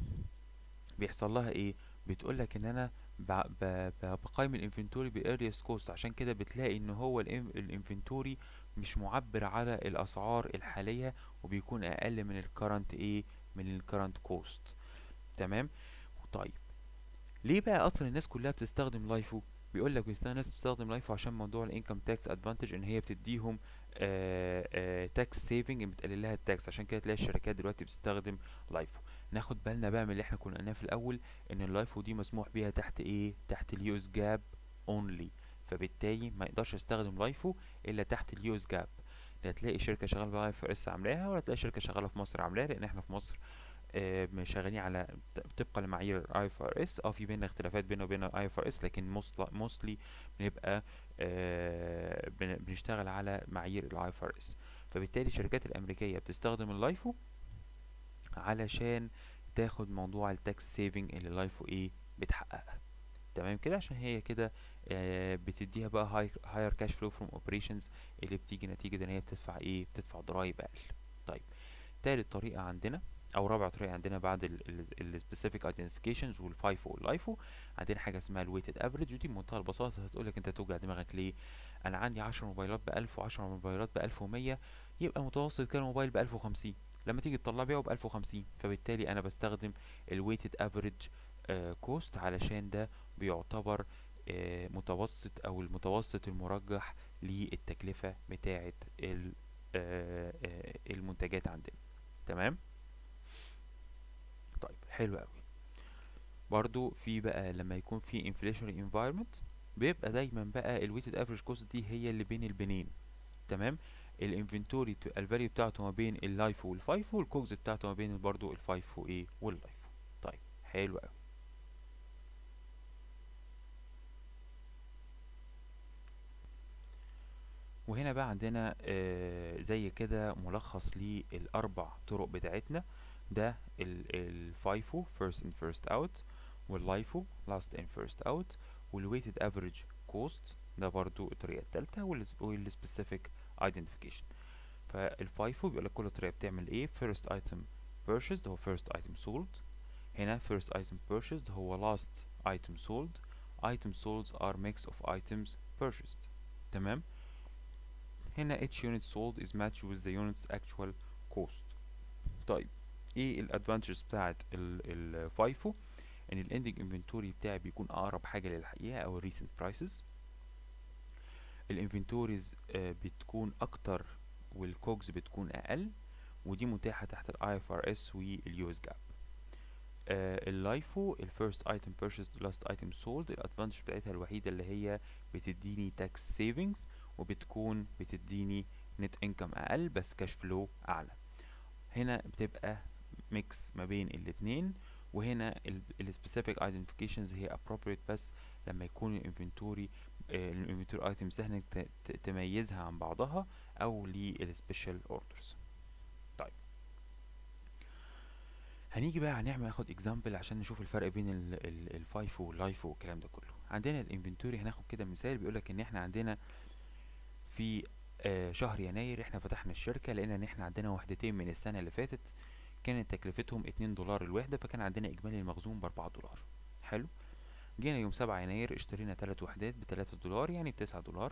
بيحصل لها ايه بتقول لك ان انا ب- ب- ب- بقيم الانفنتوري باريست كوست عشان كده بتلاقي ان هو الانفنتوري مش معبر على الاسعار الحاليه وبيكون اقل من الكرنت ايه من الكرنت كوست تمام طيب ليه بقى اصلا الناس كلها بتستخدم لايفو بيقول لك الناس بتستخدم لايفو عشان موضوع الانكم تاكس ادفانتج ان هي بتديهم تاكس سيفنج بتقلل لها التاكس عشان كده تلاقي الشركات دلوقتي بتستخدم لايفو ناخد بالنا بقى من اللي احنا كنا قلناه في الاول ان اللايفو دي مسموح بيها تحت ايه تحت اليو اس جاب اونلي فبالتالي ما يقدرش يستخدم لايفو الا تحت اليو اس جاب لا تلاقي شركه شغاله باي اف اس عاملاها ولا تلاقي شركه شغاله في مصر عاملاها لان احنا في مصر آه، شغالين على طبقا لمعايير الاي اف ار اس اه في بينا اختلافات بينه وبين الاي اف ار اس لكن موستلي بنبقى آه، بن- بنشتغل على معايير الاي اف ار اس فبالتالي الشركات الامريكيه بتستخدم اللايفو علشان تاخد موضوع التاكس سيفنج اللي اللايفو ايه بتحققها تمام كده عشان هي كده آه، بتديها بقى هاير كاش فلو فروم اوبريشنز اللي بتيجي نتيجه ان هي بتدفع ايه بتدفع ضرايب اقل طيب تالت طريقه عندنا او رابع طريقه عندنا بعد السبيسيفيك ايدنتيفيكيشنز والفايفو واللايفو عندنا حاجه اسمها الويتد افريج ودي بمنتهى البساطه هتقول لك انت توجع دماغك ليه انا عندي 10 موبايلات ب 1000 و10 موبايلات ب 1100 يبقى متوسط كده موبايل ب 1050 لما تيجي تطلع بيعه ب 1050 فبالتالي انا بستخدم الويتد افريج كوست علشان ده بيعتبر آه، متوسط او المتوسط المرجح للتكلفه بتاعه ال- آه، آه، المنتجات عندنا تمام طيب حلو قوي برضو في بقى لما يكون في inflationary environment بيبقى دايما بقى الويتد افريج كوست دي هي اللي بين البنين تمام الانفنتوري الفاليو بتاعته ما بين اللايفو والفايفو والكوكس بتاعته ما بين برضو الفايفو ايه واللايفو طيب حلو قوي وهنا بقى عندنا آه زي كده ملخص للأربع طرق بتاعتنا ده الفايفو first in first out واللايفو last in first out والويتد افريج كوست ده برضو الطريقة التالتة والسبيسيفيك identification فالفايفو بيقول لك كل طريقة بتعمل ايه first item purchased هو first item sold هنا first item purchased هو last item sold items sold are mix of items purchased تمام هنا each unit sold is matched with the unit's actual cost طيب ايه الادفانتجز بتاعت الفايفو ان الاندنج انفنتوري بتاعي بيكون اقرب حاجه للحقيقه او الريسنت برايسز الانفنتوريز بتكون اكتر والكوجز بتكون اقل ودي متاحه تحت الاي اف ار اس واليو اس جاب اللايفو الفيرست ايتم purchased لاست ايتم سولد الادفانتج بتاعتها الوحيده اللي هي بتديني تاكس سيفنجز وبتكون بتديني نت انكم اقل بس كاش فلو اعلى هنا بتبقى ميكس ما بين الاتنين وهنا السبيسيفيك ايدنتيفيكيشنز هي appropriate بس لما يكون الانفنتوري الانفنتوري ايتمز سهل انك تميزها عن بعضها او للسبيشال اوردرز طيب هنيجي بقى هنعمل ناخد اكزامبل عشان نشوف الفرق بين الفايفو واللايفو والكلام ده كله عندنا الانفنتوري هناخد كده مثال بيقولك ان احنا عندنا في آه شهر يناير احنا فتحنا الشركة لقينا ان احنا عندنا وحدتين من السنة اللي فاتت كانت تكلفتهم اتنين دولار الوحدة فكان عندنا اجمالي المخزون باربعة دولار حلو جينا يوم سبعة يناير اشترينا تلات وحدات بتلاتة دولار يعني بتسعة دولار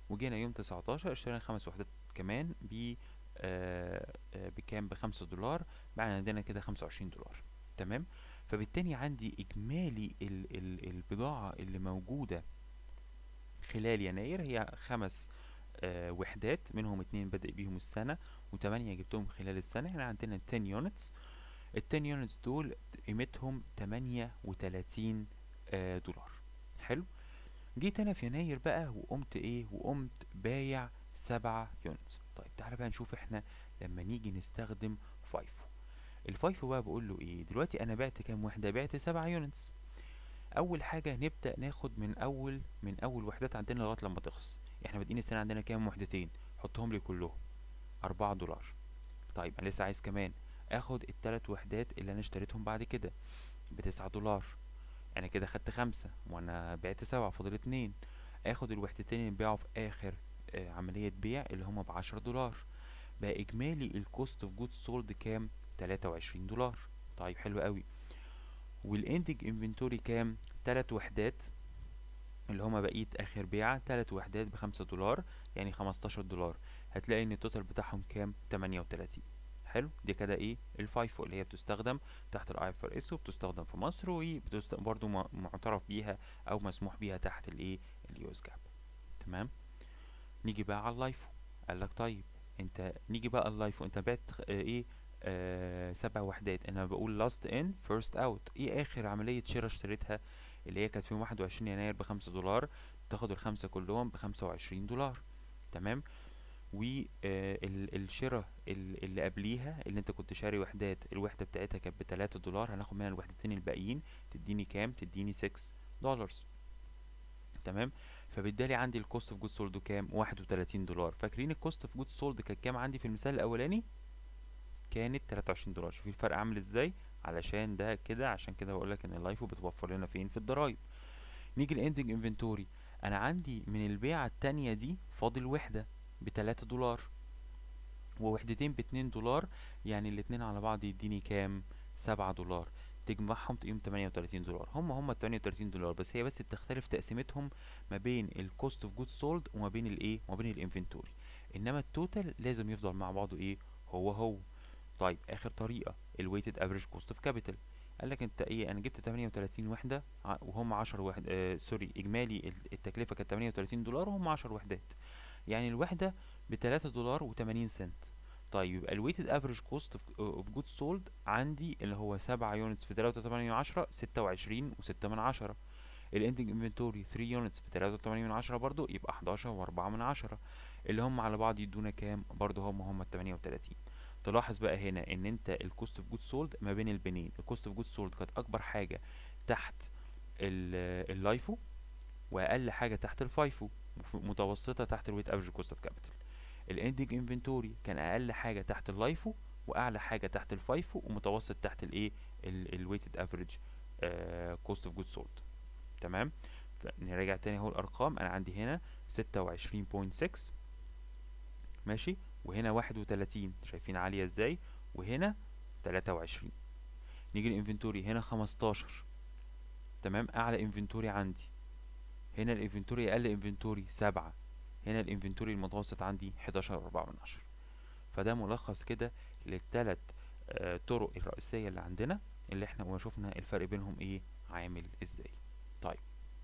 وجينا يوم 19 اشترينا خمس وحدات كمان ب آه، آه، بكام بخمسة دولار بقى عندنا كده خمسة وعشرين دولار تمام فبالتالي عندي اجمالي ال ال البضاعة اللي موجودة خلال يناير هي خمس آه، وحدات منهم اتنين بدأ بيهم السنة وتمانية جبتهم خلال السنة يعني عندنا 10 يونتس ال 10 يونتس دول قيمتهم تمانية وتلاتين آه، دولار حلو جيت انا في يناير بقى وقمت ايه وقمت بايع سبعة يونتس طيب تعالى بقى نشوف احنا لما نيجي نستخدم فايفو الفايفو بقى بقول له ايه دلوقتي انا بعت كام وحدة بعت سبعة يونتس اول حاجة نبدأ ناخد من اول من اول وحدات عندنا لغاية لما تخلص احنا بادئين السنة عندنا كام وحدتين حطهم لي كلهم أربعة دولار طيب انا لسه عايز كمان اخد التلات وحدات اللي انا اشتريتهم بعد كده بتسعة دولار انا كده خدت خمسة وانا بعت سبعة فاضل اتنين اخد الوحدتين اللي بيعوا في اخر آه، عملية بيع اللي هما بعشرة دولار بقى اجمالي الكوست اوف جود سولد كام تلاتة وعشرين دولار طيب حلو قوي والاندنج انفنتوري كام تلات وحدات اللي هما بقية اخر بيعة تلات وحدات بخمسة دولار يعني خمستاشر دولار هتلاقي ان التوتال بتاعهم كام تمانية وتلاتين حلو دي كده ايه الفايفو اللي هي بتستخدم تحت الاي اف ار اس وبتستخدم في مصر وبرضه معترف بيها او مسموح بيها تحت الايه اليو اس جاب تمام نيجي بقى على اللايفو قال لك طيب انت نيجي بقى اللايفو انت بعت خ- آه، ايه آه سبع وحدات انا بقول لاست ان فيرست اوت ايه اخر عملية شراء اشتريتها اللي هي كانت في يوم واحد وعشرين يناير بخمسة دولار تاخد الخمسة كلهم بخمسة وعشرين دولار تمام والشراء اللي قبليها اللي انت كنت شاري وحدات الوحدة بتاعتها كانت بتلاتة دولار هناخد منها الوحدتين الباقيين تديني كام تديني 6 دولار تمام فبالتالي عندي الكوست اوف جود سولد كام 31 دولار فاكرين الكوست اوف جود سولد كانت كام عندي في المثال الاولاني كانت 23 دولار شوفي الفرق عامل ازاي علشان ده كده عشان كده بقول لك ان اللايفو بتوفر لنا فين في الضرايب نيجي الاندنج انفنتوري انا عندي من البيعة التانية دي فاضل وحدة بتلاتة دولار ووحدتين باتنين دولار يعني الاتنين على بعض يديني كام سبعة دولار تجمعهم تقيم تمانية وتلاتين دولار هم هم التمانية وتلاتين دولار بس هي بس بتختلف تقسيمتهم ما بين الكوست اوف جود سولد وما بين الايه وما بين الانفنتوري انما التوتال لازم يفضل مع بعضه ايه هو هو طيب اخر طريقه الويتد افريج كوست اوف كابيتال قال لك انت ايه انا جبت 38 وحده ع- وهم 10 وحد آه سوري اجمالي ال- التكلفه كانت 38 دولار وهم 10 وحدات يعني الوحده ب 3 دولار و80 سنت طيب يبقى الويتد افريج كوست اوف جود سولد عندي اللي هو 7 يونتس في 3.8 من عشرة 26 و6 من عشرة الاندنج انفنتوري 3 يونتس في 3.8 من عشرة برضو يبقى 11 و4 من عشرة اللي هم على بعض يدونا كام برضو هم هم ال 38 تلاحظ بقى هنا ان انت الكوست اوف جود سولد ما بين البنين الكوست اوف جود سولد كانت اكبر حاجه تحت ال- اللايفو واقل حاجه تحت الفايفو وف- متوسطه تحت الويت افريج كوست اوف كابيتال الاندنج انفنتوري كان اقل حاجه تحت اللايفو واعلى حاجه تحت الفايفو ومتوسط تحت الايه الويتد افريج كوست اوف جود سولد تمام فنراجع تاني اهو الارقام انا عندي هنا 26.6 ماشي وهنا 31 شايفين عالية ازاي وهنا 23 نيجي الانفنتوري هنا 15 تمام اعلى انفنتوري عندي هنا الانفنتوري اقل انفنتوري 7 هنا الانفنتوري المتوسط عندي 11 4 من عشرة فده ملخص كده للثلاث آه طرق الرئيسية اللي عندنا اللي احنا وشوفنا الفرق بينهم ايه عامل ازاي طيب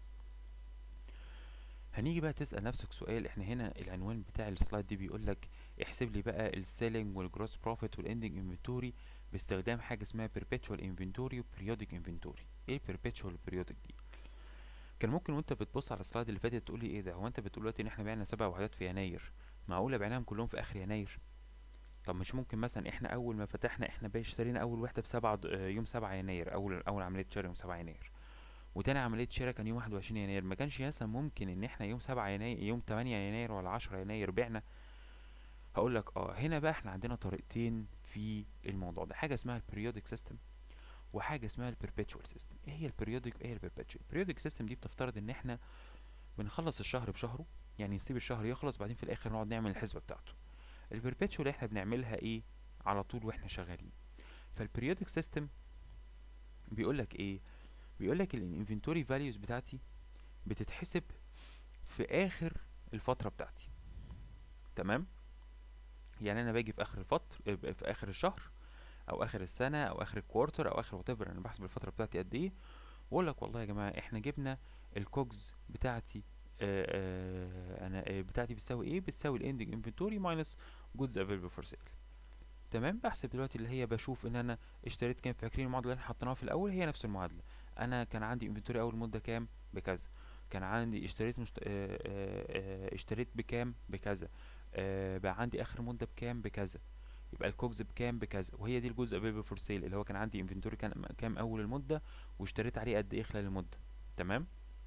هنيجي بقى تسأل نفسك سؤال احنا هنا العنوان بتاع السلايد دي بيقول لك احسب لي بقى السيلينج والجروس بروفيت والاندنج انفنتوري باستخدام حاجه اسمها perpetual inventory و periodic inventory ايه perpetual و periodic دي كان ممكن وانت بتبص على السلايد اللي فاتت تقولي ايه ده هو انت بتقول دلوقتي ان احنا بعنا سبع وحدات في يناير معقوله بعناهم كلهم في اخر يناير طب مش ممكن مثلا احنا اول ما فتحنا احنا بقى اشترينا اول وحده بسبعة د- آه، يوم سبعة يناير اول اول عمليه شراء يوم سبعة يناير وتاني عملية شراء كان يوم واحد وعشرين يناير ما كانش مثلا ممكن ان احنا يوم سبعة يناير يوم تمانية يناير ولا عشرة يناير بعنا هقول لك اه هنا بقى احنا عندنا طريقتين في الموضوع ده حاجة اسمها البريودك سيستم وحاجة اسمها البربيتشوال سيستم ايه هي البريودك وايه هي البربيتشوال البريودك سيستم دي بتفترض ان احنا بنخلص الشهر بشهره يعني نسيب الشهر يخلص بعدين في الاخر نقعد نعمل الحسبة بتاعته البربيتشوال احنا بنعملها ايه على طول واحنا شغالين فالبريودك سيستم بيقول لك ايه بيقول لك الانفنتوري فاليوز بتاعتي بتتحسب في اخر الفتره بتاعتي تمام يعني انا باجي في اخر الفتره في اخر الشهر او اخر السنه او اخر الكوارتر او اخر وات انا بحسب الفتره بتاعتي قد ايه واقول لك والله يا جماعه احنا جبنا الكوجز بتاعتي آآ آآ انا آآ بتاعتي بتساوي ايه بتساوي الاندنج انفنتوري ماينس جودز افيلبل فور سيل تمام بحسب دلوقتي اللي هي بشوف ان انا اشتريت كام فاكرين المعادله اللي احنا حطيناها في الاول هي نفس المعادله انا كان عندي انفنتوري اول مده كام بكذا كان عندي اشتريت مشت... آآ آآ اشتريت بكام بكذا آآ بقى عندي اخر مده بكام بكذا يبقى الكوكس بكام بكذا وهي دي الجزء افيلبل فور سيل اللي هو كان عندي انفنتوري كان كام اول المده واشتريت عليه قد ايه خلال المده تمام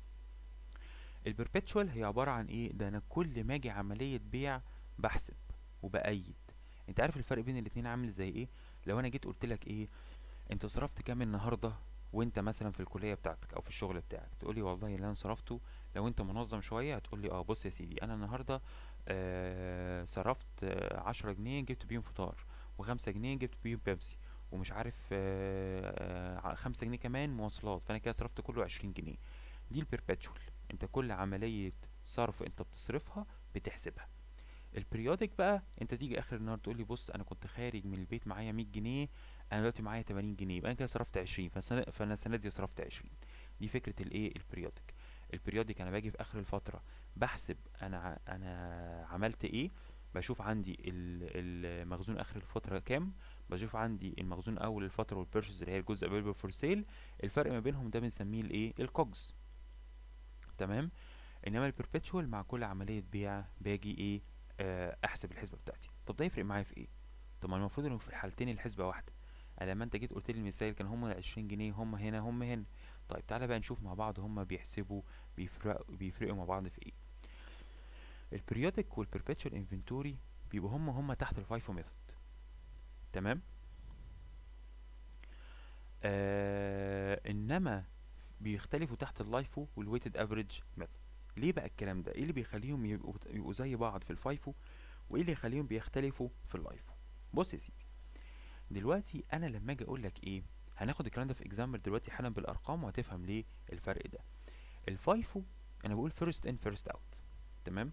البربيتشوال هي عباره عن ايه ده انا كل ما اجي عمليه بيع بحسب وبأيد انت عارف الفرق بين الاتنين عامل زي ايه لو انا جيت قلت لك ايه انت صرفت كام النهارده وانت مثلا في الكليه بتاعتك او في الشغل بتاعك تقولي والله اللي انا صرفته لو انت منظم شويه هتقولي اه بص يا سيدي انا النهارده آه صرفت آه عشرة جنيه جبت بيهم فطار وخمسة جنيه جبت بيهم بيبسي ومش عارف آه آه خمسة جنيه كمان مواصلات فانا كده صرفت كله عشرين جنيه دي البربيتشوال انت كل عمليه صرف انت بتصرفها بتحسبها البريودك بقى انت تيجي اخر النهار تقول لي بص انا كنت خارج من البيت معايا 100 جنيه انا دلوقتي معايا 80 جنيه يبقى انا كده صرفت 20 فانا فانا السنه دي صرفت 20 دي فكره الايه البريودك البريودك انا باجي في اخر الفتره بحسب انا انا عملت ايه بشوف عندي المخزون اخر الفتره كام بشوف عندي المخزون اول الفتره والبيرشز اللي هي الجزء افيلبل فور سيل الفرق ما بينهم ده بنسميه الايه الكوجز تمام انما البربيتشوال مع كل عمليه بيع باجي ايه احسب الحسبه بتاعتي طب ده يفرق معايا في ايه طب ما المفروض انه في الحالتين الحسبه واحده لما انت جيت قلت لي المثال كان هم 20 جنيه هم هنا هم هنا طيب تعالى بقى نشوف مع بعض هم بيحسبوا بيفرقوا بيفرقوا مع بعض في ايه البريودك والبربيتشوال انفنتوري بيبقوا هم هم تحت الفايفو ميثود تمام آه انما بيختلفوا تحت اللايفو والويتد افريج ميثود ليه بقى الكلام ده ايه اللي بيخليهم يبقوا, يبقوا زي بعض في الفايفو وايه اللي يخليهم بيختلفوا في اللايفو بص يا سيدي دلوقتي انا لما اجي اقول لك ايه هناخد الكلام ده في اكزامبل دلوقتي حالا بالارقام وهتفهم ليه الفرق ده الفايفو انا بقول فيرست ان فيرست اوت تمام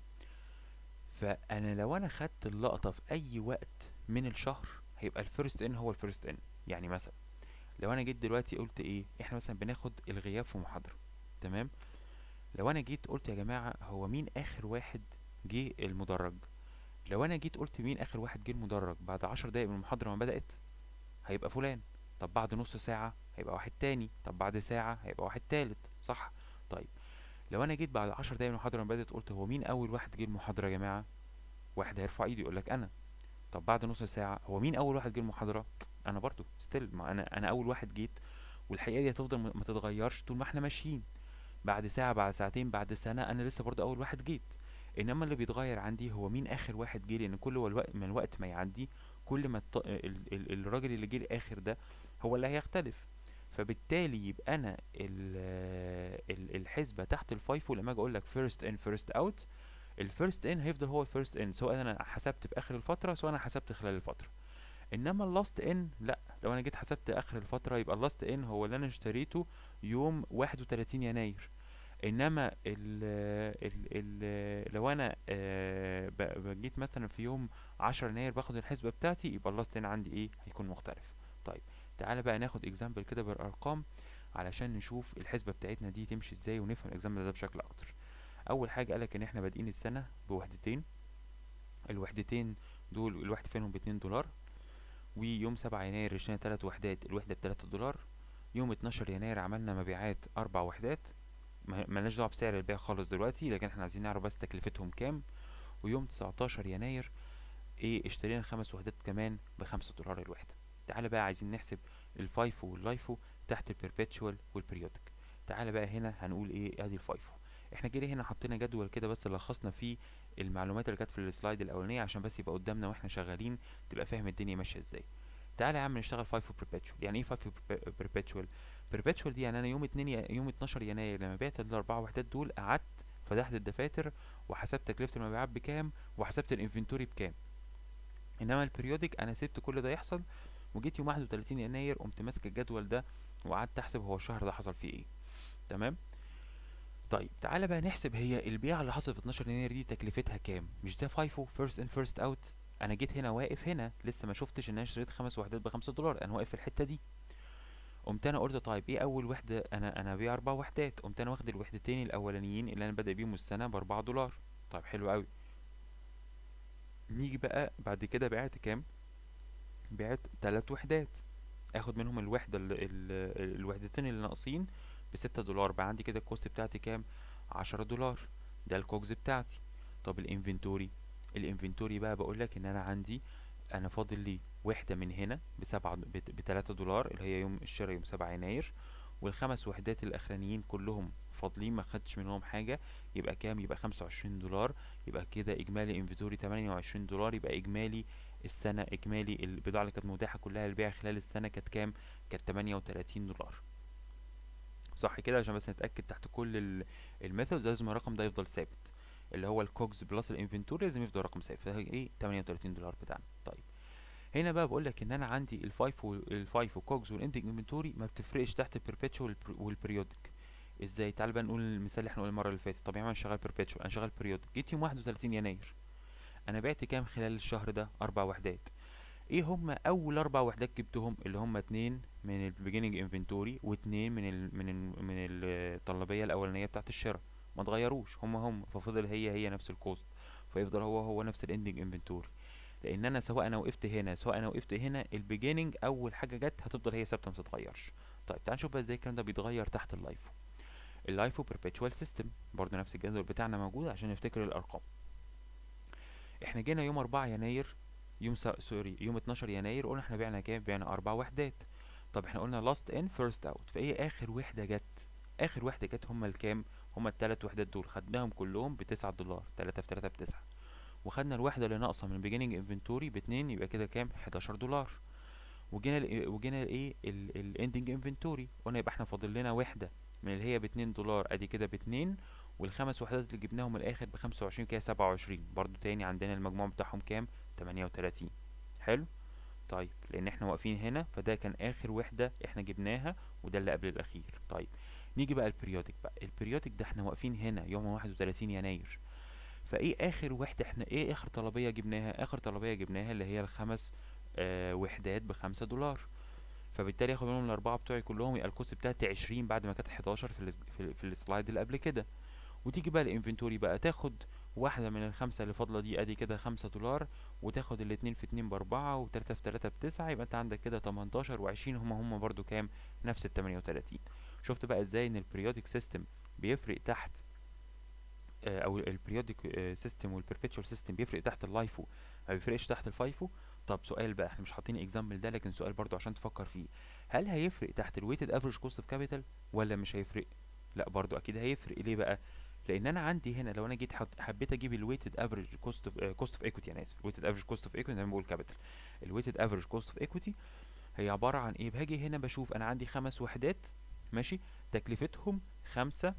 فانا لو انا خدت اللقطه في اي وقت من الشهر هيبقى الفيرست ان هو الفيرست ان يعني مثلا لو انا جيت دلوقتي قلت ايه احنا مثلا بناخد الغياب في محاضره تمام لو انا جيت قلت يا جماعه هو مين اخر واحد جه المدرج لو انا جيت قلت مين اخر واحد جه المدرج بعد عشر دقايق من المحاضره ما بدات هيبقى فلان طب بعد نص ساعه هيبقى واحد تاني طب بعد ساعه هيبقى واحد تالت صح طيب لو انا جيت بعد عشر دقايق من المحاضره ما بدات قلت هو مين اول واحد جه المحاضره يا جماعه واحد هيرفع ايده يقول لك انا طب بعد نص ساعه هو مين اول واحد جه المحاضره انا برضو ستيل ما انا انا اول واحد جيت والحقيقه دي هتفضل ما تتغيرش طول ما احنا ماشيين بعد ساعه بعد ساعتين بعد سنه انا لسه برضو اول واحد جيت انما اللي بيتغير عندي هو مين اخر واحد جه لان كل الوقت من الوقت ما يعدي كل ما الط... ال... ال... الراجل اللي جه الاخر ده هو اللي هيختلف فبالتالي يبقى انا ال... ال... الحسبه تحت الفايفو لما اجي اقول لك فيرست ان فيرست اوت الفيرست ان هيفضل هو الفيرست ان سواء انا حسبت في اخر الفتره سواء انا حسبت خلال الفتره انما اللاست ان لا لو انا جيت حسبت اخر الفتره يبقى اللاست ان هو اللي انا اشتريته يوم 31 يناير انما ال ال ال لو انا آه جيت مثلا في يوم 10 يناير باخد الحسبه بتاعتي يبقى اللاست ان عندي ايه هيكون مختلف طيب تعالى بقى ناخد اكزامبل كده بالارقام علشان نشوف الحسبه بتاعتنا دي تمشي ازاي ونفهم الاكزامبل ده بشكل اكتر اول حاجه قالك ان احنا بادئين السنه بوحدتين الوحدتين دول الواحد فيهم باتنين دولار ويوم سبعة يناير اشترينا تلات وحدات الوحدة بتلاتة دولار يوم اتناشر يناير عملنا مبيعات أربع وحدات ملناش دعوة بسعر البيع خالص دلوقتي لكن احنا عايزين نعرف بس تكلفتهم كام ويوم تسعتاشر يناير ايه اشترينا خمس وحدات كمان بخمسة دولار الوحدة تعالى بقى عايزين نحسب الفايفو واللايفو تحت البربيتشوال والبريودك تعالى بقى هنا هنقول ايه ادي الفايفو احنا كده هنا حطينا جدول كده بس لخصنا فيه المعلومات اللي كانت في السلايد الاولانيه عشان بس يبقى قدامنا واحنا شغالين تبقى فاهم الدنيا ماشيه ازاي تعالى يا عم نشتغل فايفو بربيتشوال يعني ايه فايفو بربيتشوال بربيتشوال دي يعني انا يوم 2 ي... يوم 12 يناير لما بعت الاربعه وحدات دول قعدت فتحت الدفاتر وحسبت تكلفه المبيعات بكام وحسبت الانفنتوري بكام انما البريودك انا سبت كل ده يحصل وجيت يوم 31 يناير قمت ماسك الجدول ده وقعدت احسب هو الشهر ده حصل فيه ايه تمام طيب تعالى بقى نحسب هي البيعة اللي حصلت في 12 يناير دي تكلفتها كام مش ده فايفو فيرست ان فيرست اوت انا جيت هنا واقف هنا لسه ما شفتش ان انا اشتريت خمس وحدات بخمسة دولار انا واقف في الحتة دي قمت انا قلت طيب ايه اول وحدة انا انا بيع اربع وحدات قمت انا واخد الوحدتين الاولانيين اللي انا بادئ بيهم السنة باربعة دولار طيب حلو قوي نيجي بقى بعد كده بعت كام بعت تلات وحدات اخد منهم الوحدة ال ال الوحدتين اللي ناقصين بستة دولار بقى عندي كده الكوست بتاعتي كام عشرة دولار ده الكوكس بتاعتي طب الانفنتوري الانفنتوري بقى بقولك ان انا عندي انا فاضل لي وحدة من هنا بسبعة بت- بتلاتة دولار اللي هي يوم الشراء يوم سبعة يناير والخمس وحدات الاخرانيين كلهم فاضلين ما خدتش منهم حاجة يبقى كام يبقى خمسة وعشرين دولار يبقى كده اجمالي انفنتوري تمانية وعشرين دولار يبقى اجمالي السنة اجمالي البضاعة اللي كانت متاحة كلها للبيع خلال السنة كانت كام كانت تمانية وتلاتين دولار صح كده عشان بس نتأكد تحت كل الميثودز لازم الرقم ده يفضل ثابت اللي هو الكوكس بلس الانفنتوري لازم يفضل رقم ثابت فهي ايه 38 دولار بتاعنا طيب هنا بقى بقول لك ان انا عندي الفايف والفايف والكوكس والاندنج انفنتوري ما بتفرقش تحت البربيتشوال والبريودك ازاي تعال بقى نقول المثال اللي احنا قلنا المره اللي فاتت طب يا عم انا شغال بربيتشوال انا شغال بريودك جيت يوم 31 يناير انا بعت كام خلال الشهر ده اربع وحدات ايه هم اول اربع وحدات جبتهم اللي هم اتنين من البيجيننج انفنتوري واتنين من ال من ال من الطلبيه الاولانيه بتاعت الشراء ما اتغيروش هم هم ففضل هي هي نفس الكوست فيفضل هو هو نفس الاندنج انفنتوري لان انا سواء انا وقفت هنا سواء انا وقفت هنا البيجيننج اول حاجه جت هتفضل هي ثابته ما تتغيرش طيب تعال نشوف بقى ازاي الكلام ده بيتغير تحت اللايفو اللايفو بيربيتشوال سيستم برضو نفس الجدول بتاعنا موجود عشان نفتكر الارقام احنا جينا يوم 4 يناير يوم سا... سوري يوم 12 يناير قلنا احنا بعنا كام بعنا اربع وحدات طب احنا قلنا last in first out فايه اخر وحده جت اخر وحده جت هما الكام هما التلات وحدات دول خدناهم كلهم بتسعة دولار تلاتة في تلاتة بتسعة وخدنا الوحده اللي ناقصه من beginning inventory باتنين يبقى كده كام 11 دولار وجينا ال وجينا الايه الاندنج انفنتوري قلنا يبقى احنا فاضل لنا وحده من اللي هي باتنين دولار ادي كده باتنين والخمس وحدات اللي جبناهم الاخر بخمسة وعشرين كده سبعة وعشرين برضو تاني عندنا المجموع بتاعهم كام تمانية وتلاتين حلو طيب لان احنا واقفين هنا فده كان اخر وحده احنا جبناها وده اللي قبل الاخير طيب نيجي بقى البريودك بقى البريودك ده احنا واقفين هنا يوم واحد وتلاتين يناير فايه اخر وحده احنا ايه اخر طلبيه جبناها اخر طلبيه جبناها اللي هي الخمس آه وحدات بخمسة دولار فبالتالي اخد منهم الاربعه بتوعي كلهم يبقى الكوست بتاعتي عشرين بعد ما كانت 11 في ال في, في السلايد اللي قبل كده وتيجي بقى الانفنتوري بقى تاخد واحدة من الخمسة اللي فاضلة دي ادي كده خمسة دولار وتاخد الاتنين في اتنين باربعة وتلاتة في تلاتة بتسعة يبقى انت عندك كده تمنتاشر وعشرين هما هما برضو كام نفس التمانية وتلاتين شفت بقى ازاي ان البريودك سيستم بيفرق تحت آه او البريودك سيستم والبربيتشوال سيستم بيفرق تحت اللايفو ما بيفرقش تحت الفايفو طب سؤال بقى احنا مش حاطين اكزامبل ده لكن سؤال برضو عشان تفكر فيه هل هيفرق تحت الويتد افريج كوست اوف كابيتال ولا مش هيفرق لا برضو اكيد هيفرق ليه بقى لان انا عندي هنا لو انا جيت حبيت اجيب الويتد افريج كوست اوف كوست اوف ايكويتي انا اسف الويتد افريج كوست اوف ايكويتي انا بقول كابيتال الويتد افريج كوست اوف ايكويتي هي عباره عن ايه باجي هنا بشوف انا عندي خمس وحدات ماشي تكلفتهم خمسة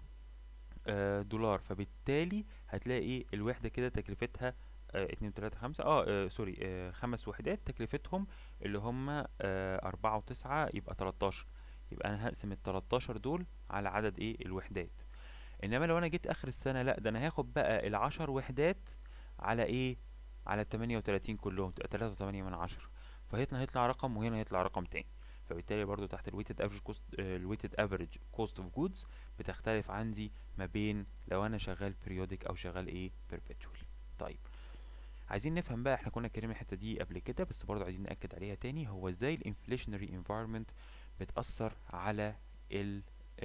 آه دولار فبالتالي هتلاقي ايه الوحده كده تكلفتها آه اتنين تلاتة خمسة اه, آه سوري آه خمس وحدات تكلفتهم اللي هم آه أربعة وتسعة يبقى تلاتاشر يبقى أنا هقسم التلاتاشر دول على عدد ايه الوحدات انما لو انا جيت اخر السنة لا ده انا هاخد بقى العشر وحدات على ايه على التمانية وتلاتين كلهم تبقى تلاتة وتمانية من عشرة فهنا هيطلع رقم وهنا هيطلع رقم تاني فبالتالي برضو تحت الويتد افريج كوست الويتد افريج كوست اوف جودز بتختلف عندي ما بين لو انا شغال بيريودك او شغال ايه بيربيتشوال طيب عايزين نفهم بقى احنا كنا اتكلمنا الحته دي قبل كده بس برضو عايزين ناكد عليها تاني هو ازاي الانفليشنري انفايرمنت بتاثر على ال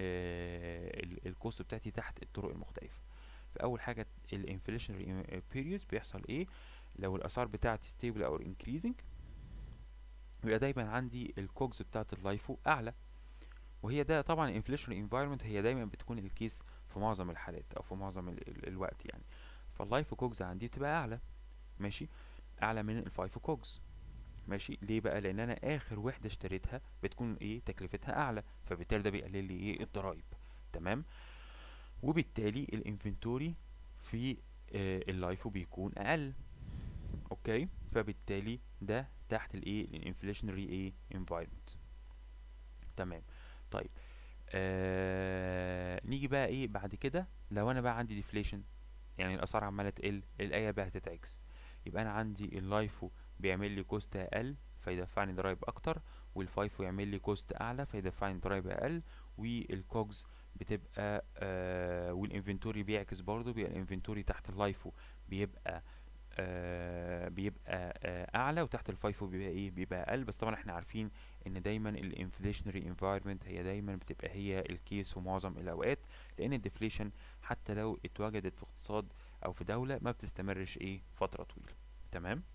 الكوست بتاعتي تحت الطرق المختلفه فاول حاجه الانفليشنري بيريود بيحصل ايه لو الاسعار بتاعتي ستيبل او انكريزنج يبقى دايما عندي الكوكس بتاعت اللايفو اعلى وهي ده طبعا الانفليشنري انفايرمنت هي دايما بتكون الكيس في معظم الحالات او في معظم ال ال الوقت يعني فاللايفو كوكس عندي بتبقى اعلى ماشي اعلى من الفايفو كوكس ماشي ليه بقى لان انا اخر وحده اشتريتها بتكون ايه تكلفتها اعلى فبالتالي ده بيقلل لي ايه الضرايب تمام وبالتالي الانفنتوري في آه اللايفو بيكون اقل اوكي فبالتالي ده تحت الايه الانفليشنري ايه انفايرمنت تمام طيب آه نيجي بقى ايه بعد كده لو انا بقى عندي ديفليشن يعني الاسعار عماله تقل الايه بقى هتتعكس يبقى انا عندي اللايفو بيعمل لي كوست اقل فيدفعني ضرايب اكتر والفايفو يعمل لي كوست اعلى فيدفعني ضرايب اقل والكوجز بتبقى آه والانفنتوري بيعكس برضه بيبقى الانفنتوري تحت اللايفو بيبقى آه بيبقى آه اعلى وتحت الفايفو بيبقى ايه بيبقى اقل بس طبعا احنا عارفين ان دايما الانفليشنري انفايرمنت هي دايما بتبقى هي الكيس في معظم الاوقات لان الديفليشن حتى لو اتوجدت في اقتصاد او في دولة ما بتستمرش ايه فترة طويلة تمام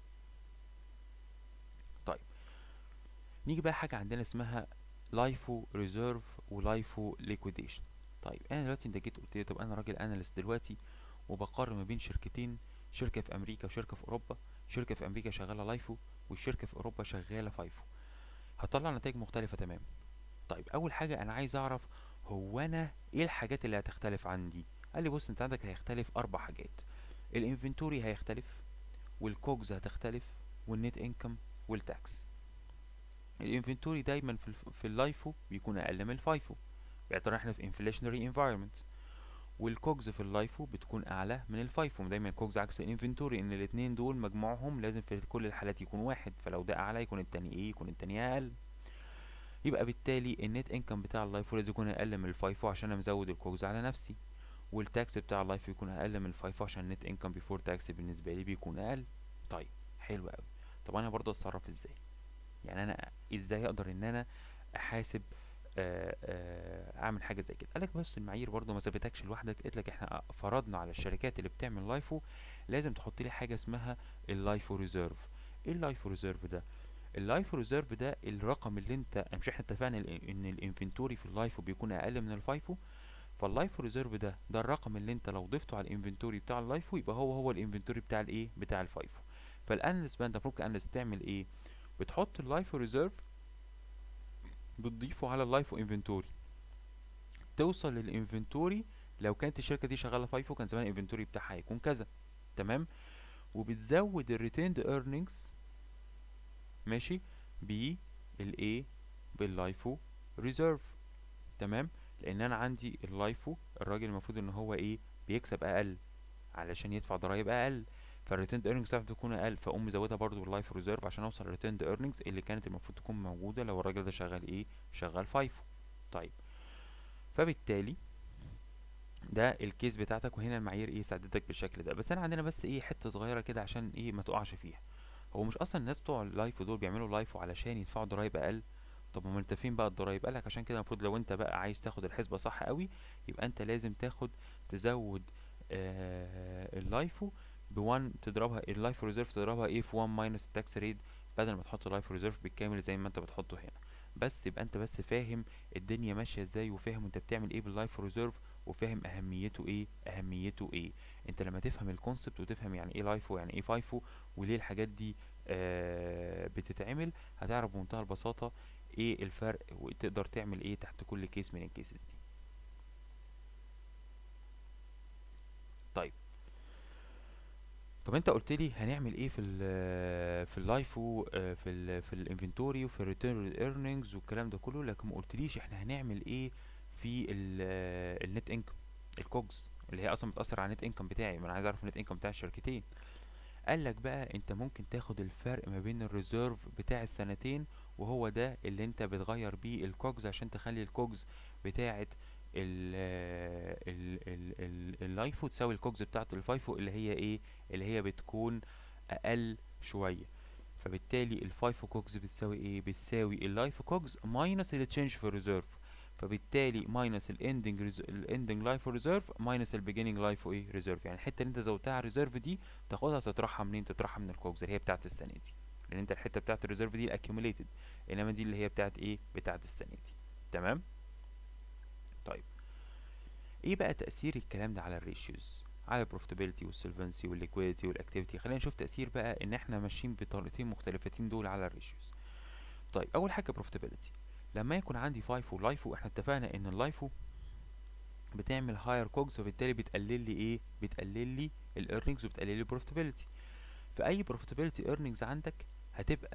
طيب نيجي بقى حاجة عندنا اسمها لايفو ريزيرف ولايفو ليكويديشن طيب انا دلوقتي انت جيت قلت لي طب انا راجل اناليست دلوقتي وبقارن ما بين شركتين شركة في امريكا وشركة في اوروبا شركة في امريكا شغالة لايفو والشركة في اوروبا شغالة فايفو هطلع نتائج مختلفة تماما طيب اول حاجة انا عايز اعرف هو انا ايه الحاجات اللي هتختلف عندي قال لي بص انت عندك هيختلف اربع حاجات الانفنتوري هيختلف والكوجز هتختلف والنت انكم والتاكس الانفنتوري دايما في الف... في اللايفو بيكون اقل من الفايفو باعتبار احنا في inflationary environment والكوجز في اللايفو بتكون اعلى من الفايفو دايما الكوجز عكس الانفنتوري ان الاتنين دول مجموعهم لازم في كل الحالات يكون واحد فلو ده اعلى يكون التاني ايه يكون التاني اقل يبقى بالتالي النت انكم بتاع اللايفو لازم يكون اقل من الفايفو عشان انا مزود الكوجز على نفسي والتاكس بتاع اللايف يكون اقل من الفايفو عشان النت انكم بيفور تاكس بالنسبه لي بيكون اقل طيب حلو قوي طب انا برضه اتصرف ازاي يعني انا ازاي اقدر ان انا احاسب آآ آآ اعمل حاجه زي كده قالك بس المعايير برضه ما سابتكش لوحدك قلت لك احنا فرضنا على الشركات اللي بتعمل لايفو لازم تحط لي حاجه اسمها اللايفو ريزيرف ايه اللايفو ريزيرف ده اللايفو ريزيرف ده الرقم اللي انت مش احنا اتفقنا ان الانفنتوري في اللايفو بيكون اقل من الفايفو فاللايفو ريزيرف ده ده الرقم اللي انت لو ضفته على الانفنتوري بتاع اللايفو يبقى هو هو الانفنتوري بتاع الايه بتاع الفايفو فالاناليست بقى انت المفروض كاناليست تعمل ايه بتحط اللايفو ريزيرف بتضيفه على اللايفو انفنتوري توصل للانفنتوري لو كانت الشركه دي شغاله فايفو كان زمان الانفنتوري بتاعها هيكون كذا تمام وبتزود الريتيند ايرنينجز ماشي بالايه باللايفو ريزيرف تمام لان انا عندي اللايفو الراجل المفروض ان هو ايه بيكسب اقل علشان يدفع ضرايب اقل فالريتيند ايرنينجز بتاعته تكون اقل فاقوم مزودها برضو باللايف ريزيرف عشان اوصل للريتيند ايرنينجز اللي كانت المفروض تكون موجوده لو الراجل ده شغال ايه شغال فايفو طيب فبالتالي ده الكيس بتاعتك وهنا المعايير ايه ساعدتك بالشكل ده بس انا عندنا بس ايه حته صغيره كده عشان ايه ما تقعش فيها هو مش اصلا الناس بتوع اللايفو دول بيعملوا لايفو علشان يدفعوا ضرايب اقل طب ما انت فين بقى الضرايب قالك عشان كده المفروض لو انت بقى عايز تاخد الحسبه صح قوي يبقى انت لازم تاخد تزود آه اللايفو ب1 تضربها اللايف ريزيرف تضربها ايه في 1 ماينس التاكس ريت بدل ما تحط اللايف ريزيرف بالكامل زي ما انت بتحطه هنا بس يبقى انت بس فاهم الدنيا ماشيه ازاي وفاهم انت بتعمل ايه باللايف ريزيرف وفاهم اهميته ايه اهميته ايه انت لما تفهم الكونسبت وتفهم يعني ايه لايفو يعني ايه فايفو وليه الحاجات دي آه بتتعمل هتعرف بمنتهى البساطه ايه الفرق وتقدر تعمل ايه تحت كل كيس من الكيسز دي طيب طب انت قلت لي هنعمل ايه في ال في اللايفو في ال في الانفنتوري وفي الريتيرن ايرنينجز والكلام ده كله لكن ما قلتليش احنا هنعمل ايه في النت انكم الكوجز اللي هي اصلا بتاثر على النت انكم بتاعي ما انا عايز اعرف النت انكم بتاع الشركتين قال لك بقى انت ممكن تاخد الفرق ما بين الريزيرف بتاع السنتين وهو ده اللي انت بتغير بيه الكوجز عشان تخلي الكوجز بتاعه ال ال ال ال اللايفو تساوي الكوجز بتاعه الفايفو اللي هي ايه اللي هي بتكون اقل شويه فبالتالي الفايفو كوجز بتساوي ايه بتساوي اللايفو كوجز ماينس التشينج في الريزيرف فبالتالي ماينس الاندنج الاندنج لايف ريزيرف ماينس البيجيننج لايف ايه ريزيرف يعني الحته اللي انت زودتها على الريزيرف دي تاخدها تطرحها منين تطرحها من الكوجز اللي هي بتاعه السنه دي لان انت الحته بتاعه الريزيرف دي الاكيوميليتد انما دي اللي هي بتاعه ايه بتاعه السنه دي تمام طيب ايه بقى تاثير الكلام ده على الريشيوز على البروفيتابيلتي والسولفنسي والليكويديتي والاكتيفيتي خلينا نشوف تاثير بقى ان احنا ماشيين بطريقتين مختلفتين دول على الريشيوز طيب اول حاجه بروفيتابيلتي لما يكون عندي فايفو ولايفو احنا اتفقنا ان اللايفو بتعمل هاير كوجز فبالتالي بتقلل لي ايه بتقلل لي الايرنينجز وبتقلل لي البروفيتابيلتي فاي بروفيتابيلتي ايرنينجز عندك هتبقى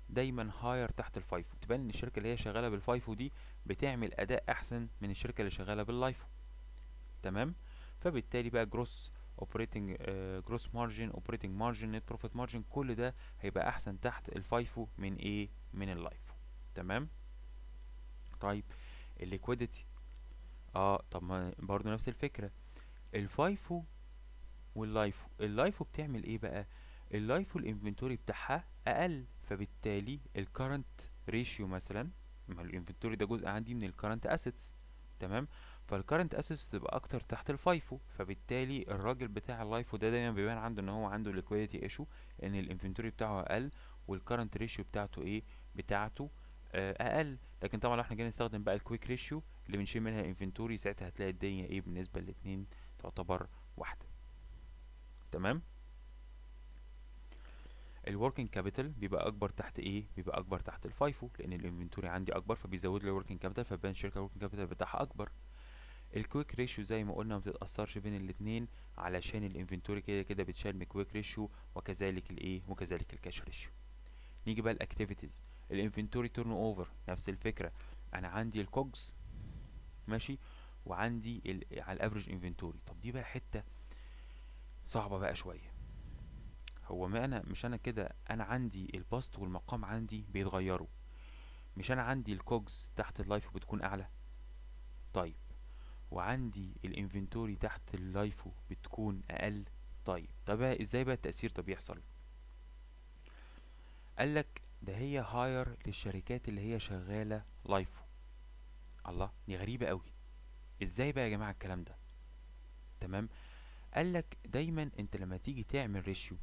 دايما هاير تحت الفايفو تبان ان الشركه اللي هي شغاله بالفايفو دي بتعمل اداء احسن من الشركه اللي شغاله باللايفو تمام فبالتالي بقى جروس اوبريتنج جروس مارجن اوبريتنج مارجن نت بروفيت مارجن كل ده هيبقى احسن تحت الفايفو من ايه من اللايفو تمام طيب الليكويديتي اه طب ما برضه نفس الفكره الفايفو واللايفو اللايفو بتعمل ايه بقى اللايفو الانفنتوري بتاعها اقل فبالتالي الكرنت ريشيو مثلا ما الانفنتوري ده جزء عندي من الكرنت اسيتس تمام فالكرنت اسيتس تبقى اكتر تحت الفايفو فبالتالي الراجل بتاع اللايفو ده دايما بيبان عنده ان هو عنده ليكويديتي ايشو ان الانفنتوري بتاعه اقل والكرنت ريشيو بتاعته ايه بتاعته آه اقل لكن طبعا لو احنا جينا نستخدم بقى الكويك ريشيو اللي بنشيل منها الانفنتوري ساعتها هتلاقي الدنيا ايه بالنسبه للاتنين تعتبر واحده تمام الوركينج كابيتال بيبقى اكبر تحت ايه بيبقى اكبر تحت الفايفو لان الانفنتوري عندي اكبر فبيزود لي الوركينج كابيتال فبان الشركه الوركينج كابيتال بتاعها اكبر الكويك ريشيو زي ما قلنا ما بتتاثرش بين الاثنين علشان الانفنتوري كده كده بتشال من الكويك ريشيو وكذلك الايه وكذلك الكاش ريشيو نيجي بقى الاكتيفيتيز الانفنتوري تيرن اوفر نفس الفكره انا عندي الكوجز ماشي وعندي ال على الافريج انفنتوري طب دي بقى حته صعبه بقى شويه هو ما انا مش انا كده انا عندي الباست والمقام عندي بيتغيروا مش انا عندي الكوجز تحت اللايفو بتكون اعلى طيب وعندي الانفنتوري تحت اللايفو بتكون اقل طيب طب ازاي بقى التأثير ده بيحصل قالك ده هي هاير للشركات اللي هي شغالة لايفو الله دي غريبة قوي ازاي بقى يا جماعة الكلام ده تمام قالك دايما انت لما تيجي تعمل ريشيو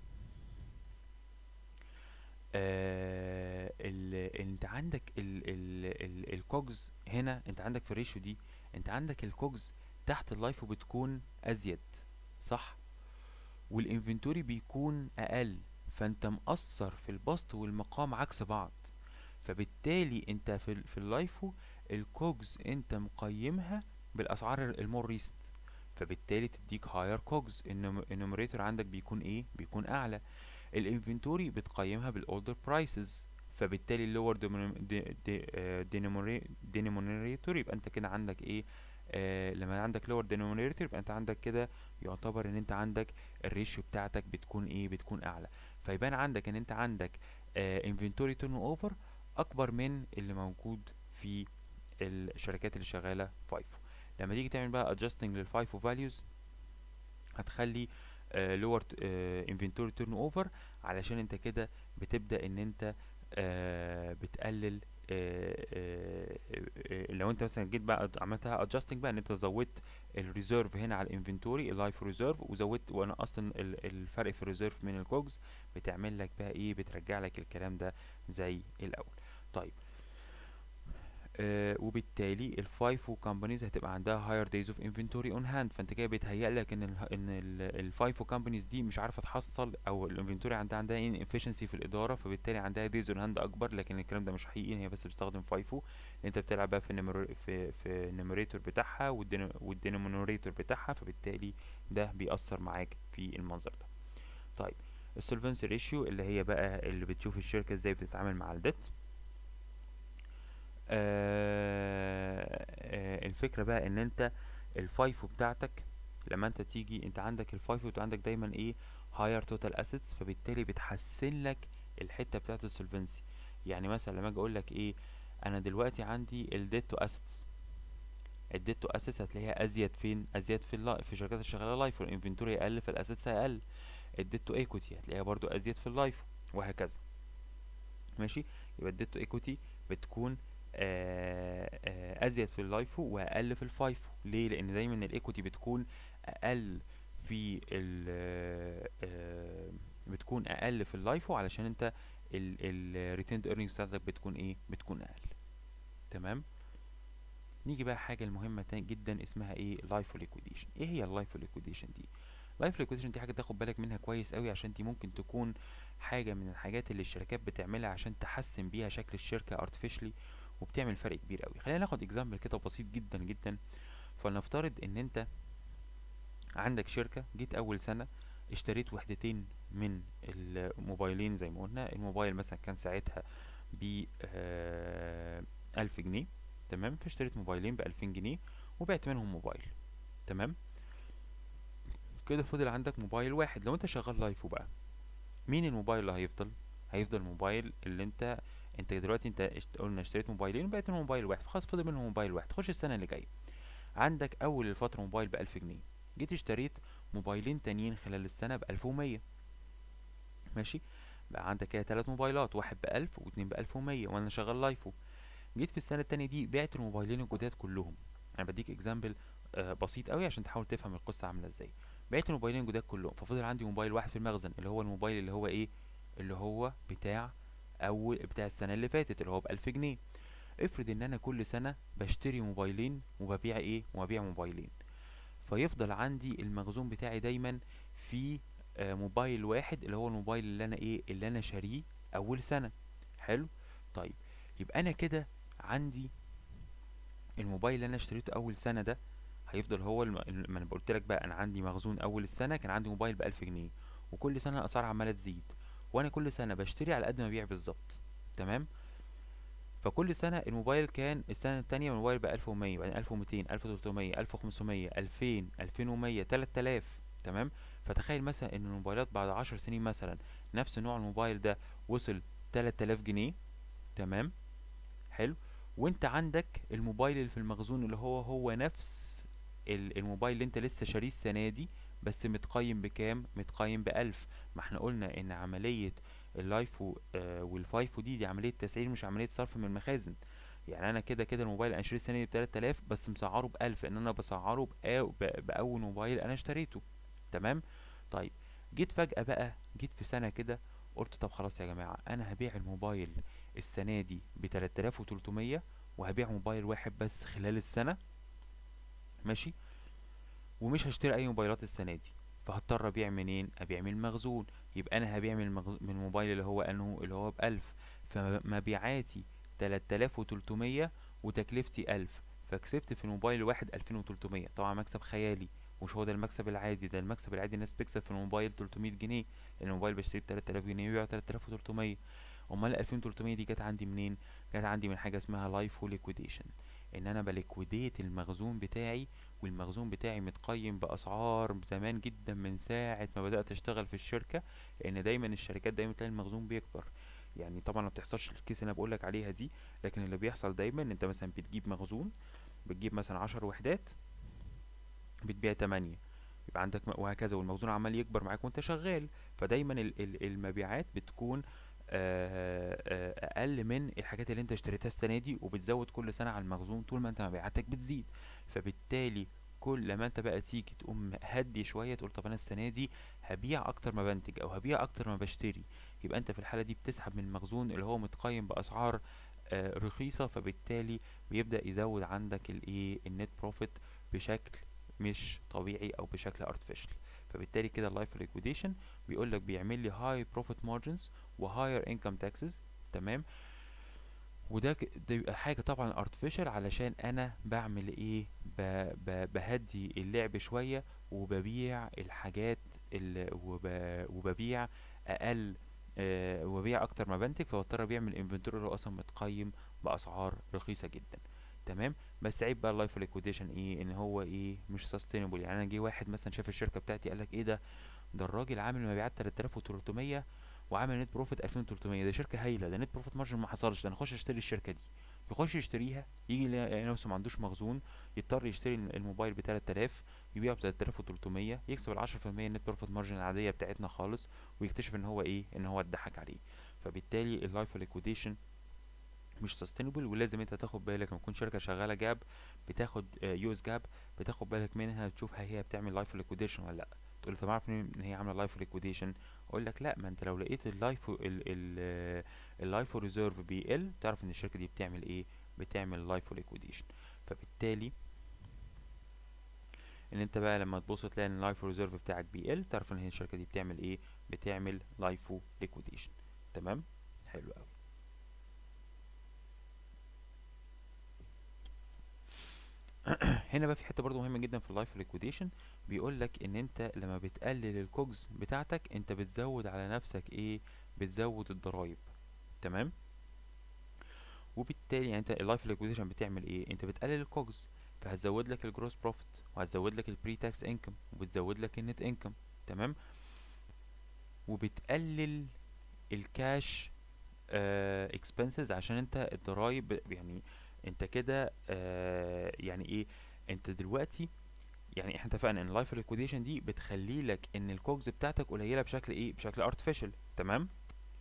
آه ال انت عندك ال ال ال الكوجز هنا انت عندك في الريشيو دي انت عندك الكوجز تحت اللايفو بتكون ازيد صح والانفنتوري بيكون اقل فانت مقصر في البسط والمقام عكس بعض فبالتالي انت في, ال في اللايفو الكوجز انت مقيمها بالاسعار المور ريسنت فبالتالي تديك هاير كوجز النوميريتور عندك بيكون ايه بيكون اعلى الانفنتوري بتقيمها بالاولدر برايسز فبالتالي اللور دينومينيتور يبقى انت كده عندك ايه آه لما عندك لور دينومينيتور يبقى انت عندك كده يعتبر ان انت عندك الريشيو بتاعتك بتكون ايه بتكون اعلى فيبان عندك ان انت عندك انفنتوري تيرن اوفر اكبر من اللي موجود في الشركات اللي شغاله فايفو لما تيجي تعمل بقى adjusting للفايفو values هتخلي لور انفنتوري تيرن اوفر علشان انت كده بتبدا ان انت آه بتقلل آه آه لو انت مثلا جيت بقى عملتها ادجستنج بقى ان انت زودت الريزيرف هنا على الانفنتوري اللايف ريزيرف وزودت وانا اصلا الفرق في الريزيرف من الكوجز بتعمل لك بقى ايه بترجع لك الكلام ده زي الاول طيب آه وبالتالي الفايفو كومبانيز هتبقى عندها هاير دايز اوف انفنتوري اون هاند فانت كده بيتهيأ لك ان ال ان الفايفو كومبانيز دي مش عارفه تحصل او الانفنتوري عندها عندها ان افشنسي في الاداره فبالتالي عندها دايز اون هاند اكبر لكن الكلام ده مش حقيقي هي بس بتستخدم فايفو انت بتلعب بقى في النمر في في النيميريتور بتاعها والدينومينوريتور بتاعها فبالتالي ده بيأثر معاك في المنظر ده طيب السولفنسي ريشيو اللي هي بقى اللي بتشوف الشركه ازاي بتتعامل مع الديت آه آه الفكرة بقى ان انت الفايفو بتاعتك لما انت تيجي انت عندك الفايفو انت عندك دايما ايه هاير توتال اسيتس فبالتالي بتحسن لك الحتة بتاعت السولفنسي يعني مثلا لما اجي اقول لك ايه انا دلوقتي عندي الديت تو اسيتس الديت تو اسيتس هتلاقيها ازيد فين ازيد في اللا في شركات الشغاله لايف والانفنتوري اقل فالاسيتس اقل الديت تو ايكوتي هتلاقيها برضو ازيد في اللايف وهكذا ماشي يبقى الديت تو ايكوتي بتكون آآ آآ ازيد في اللايفو واقل في الفايفو ليه لان دايما الايكوتي بتكون اقل في ال بتكون اقل في اللايفو علشان انت الريتيند ايرنينجز بتاعتك بتكون ايه بتكون اقل تمام نيجي بقى حاجه المهمه تاني جدا اسمها ايه لايفو ليكويديشن ايه هي اللايفو ليكويديشن دي لايف ليكويديشن دي حاجه تاخد بالك منها كويس قوي عشان دي ممكن تكون حاجه من الحاجات اللي الشركات بتعملها عشان تحسن بيها شكل الشركه artificially وبتعمل فرق كبير قوي خلينا ناخد اكزامبل كده بسيط جدا جدا فلنفترض ان انت عندك شركه جيت اول سنه اشتريت وحدتين من الموبايلين زي ما قلنا الموبايل مثلا كان ساعتها ب ألف جنيه تمام فاشتريت موبايلين بألفين جنيه وبعت منهم موبايل تمام كده فضل عندك موبايل واحد لو انت شغال لايفو بقى مين الموبايل اللي هيفضل هيفضل الموبايل اللي انت انت دلوقتي انت اشت... قلنا اشتريت موبايلين وبعت منهم موبايل واحد فخلاص فضل منهم موبايل واحد تخش السنه اللي جايه عندك اول الفتره موبايل بألف جنيه جيت اشتريت موبايلين تانيين خلال السنه بألف ومية ماشي بقى عندك كده تلات موبايلات واحد بألف واتنين بألف ومية وانا شغال لايفو جيت في السنه التانية دي بعت الموبايلين الجداد كلهم انا بديك اكزامبل بسيط قوي عشان تحاول تفهم القصه عامله ازاي بعت الموبايلين الجداد كلهم ففضل عندي موبايل واحد في المخزن اللي هو الموبايل اللي هو ايه اللي هو بتاع اول بتاع السنه اللي فاتت اللي هو بألف جنيه افرض ان انا كل سنه بشتري موبايلين وببيع ايه وببيع موبايلين فيفضل عندي المخزون بتاعي دايما في آه، موبايل واحد اللي هو الموبايل اللي انا ايه اللي انا شاريه اول سنه حلو طيب يبقى انا كده عندي الموبايل اللي انا اشتريته اول سنه ده هيفضل هو الم... الم- ما انا قلت لك بقى انا عندي مخزون اول السنه كان عندي موبايل بألف جنيه وكل سنه الاسعار عماله تزيد وانا كل سنه بشتري على قد ما ابيع بالظبط تمام فكل سنه الموبايل كان السنه التانية الموبايل بألف ومية بعدين ألف ومتين ألف وتلتمية ألف وخمسمية ألفين ألفين ومية تلات آلاف تمام فتخيل مثلا ان الموبايلات بعد عشر سنين مثلا نفس نوع الموبايل ده وصل تلات آلاف جنيه تمام حلو وانت عندك الموبايل اللي في المخزون اللي هو هو نفس ال- الموبايل اللي انت لسه شاريه السنة دي بس متقيم بكام متقيم بألف ما احنا قلنا ان عملية اللايفو آه والفايفو دي دي عملية تسعير مش عملية صرف من المخازن يعني انا كده كده الموبايل انا شاريه السنة دي بتلات آلاف بس مسعره بألف لان انا بسعره بأو- ب- بأول موبايل انا اشتريته تمام طيب جيت فجأة بقى جيت في سنة كده قلت طب خلاص يا جماعة انا هبيع الموبايل السنة دي بتلات آلاف وتلتمية وهبيع موبايل واحد بس خلال السنة ماشي ومش هشتري اي موبايلات السنة دي فهضطر ابيع منين ابيع من المخزون يبقى انا هبيع من المغز... من الموبايل اللي هو انه اللي هو بألف فمبيعاتي تلات آلاف وتلتمية وتكلفتي ألف فكسبت في الموبايل الواحد ألفين وتلتمية طبعا مكسب خيالي مش هو ده المكسب العادي ده المكسب العادي الناس بتكسب في الموبايل 300 جنيه لان الموبايل بشتريه ب 3000 جنيه ويبيعه 3300 امال ال 2300 دي جت عندي منين جت عندي من حاجه اسمها لايفو ليكويديشن ان انا بليكويديت المخزون بتاعي والمخزون بتاعي متقيم باسعار زمان جدا من ساعه ما بدات اشتغل في الشركه لان دايما الشركات دايما تلاقي المخزون بيكبر يعني طبعا ما بتحصلش الكيس اللي انا بقولك عليها دي لكن اللي بيحصل دايما ان انت مثلا بتجيب مخزون بتجيب مثلا عشر وحدات بتبيع تمانية يبقى عندك م- وهكذا والمخزون عمال يكبر معاك وانت شغال فدايما ال- ال- المبيعات بتكون آه، آه، اقل من الحاجات اللي انت اشتريتها السنه دي وبتزود كل سنه على المخزون طول ما انت مبيعاتك بتزيد فبالتالي كل ما انت بقى تيجي تقوم هدي شويه تقول طب انا السنه دي هبيع اكتر ما بنتج او هبيع اكتر ما بشتري يبقى انت في الحاله دي بتسحب من المخزون اللي هو متقيم باسعار آه، رخيصه فبالتالي بيبدا يزود عندك الايه النت بروفيت بشكل مش طبيعي او بشكل artificial فبالتالي كده اللايف ليكويديشن بيقول لك بيعمل لي هاي بروفيت مارجنز وهاير انكم تاكسز تمام وده ك- ده بيبقى حاجه طبعا artificial علشان انا بعمل ايه ب ب بهدي اللعب شويه وببيع الحاجات اللي وب وببيع اقل آه وببيع اكتر ما بنتج فبضطر ابيع من الانفنتوري اللي هو اصلا متقيم باسعار رخيصه جدا تمام بس عيب بقى اللايف ليكويديشن ايه ان هو ايه مش سستينبل يعني انا جه واحد مثلا شاف الشركه بتاعتي قال لك ايه ده ده الراجل عامل مبيعات 3300 وعامل نت بروفيت 2300 ده شركه هايله ده نت بروفيت مارجن ما حصلش ده انا اخش اشتري الشركه دي يخش يشتريها يجي يلاقي نفسه ما عندوش مخزون يضطر يشتري الم- الموبايل ب 3000 يبيعه ب 3300 يكسب ال 10% النت بروفيت مارجن العاديه بتاعتنا خالص ويكتشف ان هو ايه ان هو اتضحك عليه فبالتالي اللايف ليكويديشن مش سستينبل ولازم انت تاخد بالك لما تكون شركه شغاله جاب بتاخد يو اس جاب بتاخد بالك منها تشوفها هي بتعمل لايف ليكويديشن ولا لا تقول لي طب اعرف منين ان هي عامله لايف ليكويديشن اقول لك لا ما انت لو لقيت اللايف اللايف ريزيرف بيقل تعرف ان الشركه دي بتعمل ايه بتعمل لايف ليكويديشن فبالتالي ان انت بقى لما تبص تلاقي ان اللايف ريزيرف بتاعك بيقل تعرف ان هي الشركه دي بتعمل ايه بتعمل لايفو ليكويديشن تمام حلو قوي هنا بقى في حته برضو مهمه جدا في اللايف ليكويديشن بيقول لك ان انت لما بتقلل الكوجز بتاعتك انت بتزود على نفسك ايه بتزود الضرايب تمام وبالتالي يعني انت اللايف ليكويديشن بتعمل ايه انت بتقلل الكوجز فهتزود لك الجروس بروفيت وهتزود لك البري تاكس انكم وبتزود لك النت انكم تمام وبتقلل الكاش اكسبنسز عشان انت الضرايب يعني انت كده آه يعني ايه انت دلوقتي يعني احنا اتفقنا ان اللايف ليكويديشن دي بتخلي لك ان الكوجز بتاعتك قليله بشكل ايه بشكل ارتفيشال تمام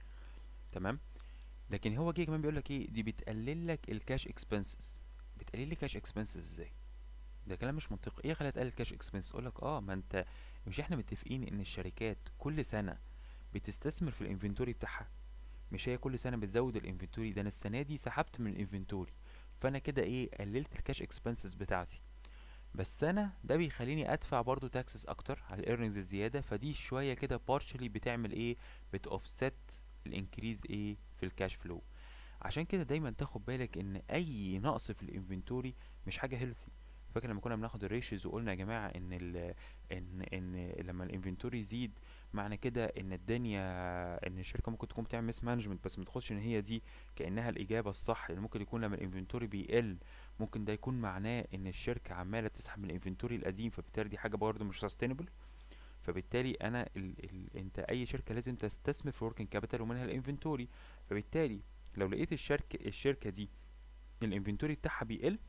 تمام لكن هو جه كمان بيقول لك ايه دي بتقلل لك الكاش اكسبنسز بتقلل لك كاش اكسبنسز ازاي ده كلام مش منطقي ايه خليها تقلل كاش اكسبنس اقول لك اه ما انت مش احنا متفقين ان الشركات كل سنه بتستثمر في الانفنتوري بتاعها مش هي كل سنه بتزود الانفنتوري ده انا السنه دي سحبت من الانفنتوري فانا كده ايه قللت الكاش اكسبنسز بتاعتي بس انا ده بيخليني ادفع برضو تاكسس اكتر على الايرنينجز الزياده فدي شويه كده بارشلي بتعمل ايه بتوفست الانكريز ايه في الكاش فلو عشان كده دايما تاخد بالك ان اي نقص في الانفنتوري مش حاجه هيلثي فاكر لما كنا بناخد الريشيز وقلنا يا جماعه ان ال ان ان لما الانفنتوري يزيد معنى كده ان الدنيا ان الشركه ممكن تكون بتعمل ميس مانجمنت بس ما تاخدش ان هي دي كانها الاجابه الصح لان ممكن يكون لما الانفنتوري بيقل ممكن ده يكون معناه ان الشركه عماله تسحب من الانفنتوري القديم فبالتالي دي حاجه برضه مش سستينبل فبالتالي انا ال ال انت اي شركه لازم تستثمر في وركينج كابيتال ومنها الانفنتوري فبالتالي لو لقيت الشركه الشركه دي الانفنتوري بتاعها بيقل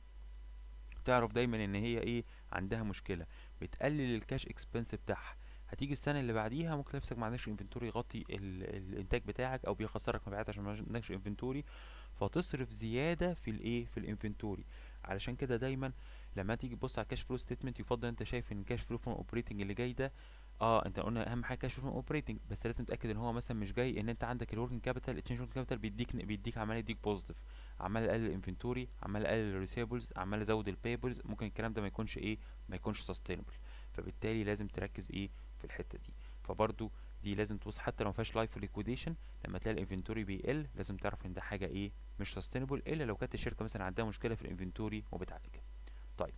تعرف دايما ان هي ايه عندها مشكله بتقلل الكاش اكسبنس بتاعها هتيجي السنه اللي بعديها ممكن نفسك ما عندكش انفنتوري يغطي ال- الانتاج بتاعك او بيخسرك مبيعات عشان ما عندكش انفنتوري فتصرف زياده في الايه في الانفنتوري علشان كده دايما لما تيجي تبص على الكاش فلو ستيتمنت يفضل انت شايف ان الكاش فلو فروم اوبريتنج اللي جاي ده اه انت قلنا اهم حاجه كاش فلو فروم اوبريتنج بس لازم تتاكد ان هو مثلا مش جاي ان انت عندك الوركينج كابيتال التشينج وركينج كابيتال بيديك بيديك عمال يديك بوزيتيف عمال اقلل الانفنتوري عمال اقلل الريسيبلز عمال ازود البيبلز ممكن الكلام ده ما يكونش ايه ما يكونش سستينبل فبالتالي لازم تركز ايه في الحته دي فبرضو دي لازم تبص حتى لو مفيهاش لايف ليكويديشن لما تلاقي الانفنتوري بيقل لازم تعرف ان ده حاجه ايه مش سستينبل الا لو كانت الشركه مثلا عندها مشكله في الانفنتوري وبتعالجها طيب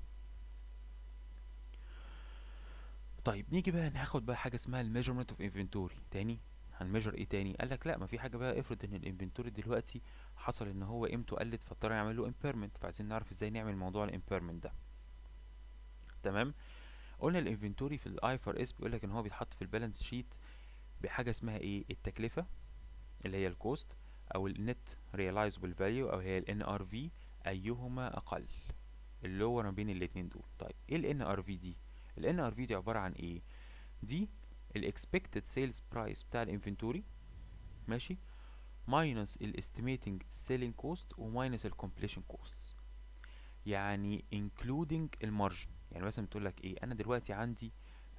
طيب نيجي بقى ناخد بقى حاجه اسمها الميجرمنت اوف انفنتوري تاني هنميجر ايه تاني قال لك لا ما في حاجه بقى افرض ان الانفنتوري دلوقتي حصل ان هو قيمته قلت فاضطر نعمل له امبيرمنت فعايزين نعرف ازاي نعمل موضوع الامبيرمنت ده تمام قلنا الانفنتوري في الاي ار اس بيقول لك ان هو بيتحط في البالانس شيت بحاجه اسمها ايه التكلفه اللي هي الكوست او النت ريلايزبل فاليو او هي الان ار في ايهما اقل اللي هو ما بين الاتنين دول طيب ايه الان ار في دي الان ار في دي عباره عن ايه دي الاكسبكتد سيلز برايس بتاع الانفنتوري ماشي ماينس الاستيميتنج سيلينج كوست وماينس الكومبليشن كوست يعني including المارجن يعني مثلا بتقول لك ايه انا دلوقتي عندي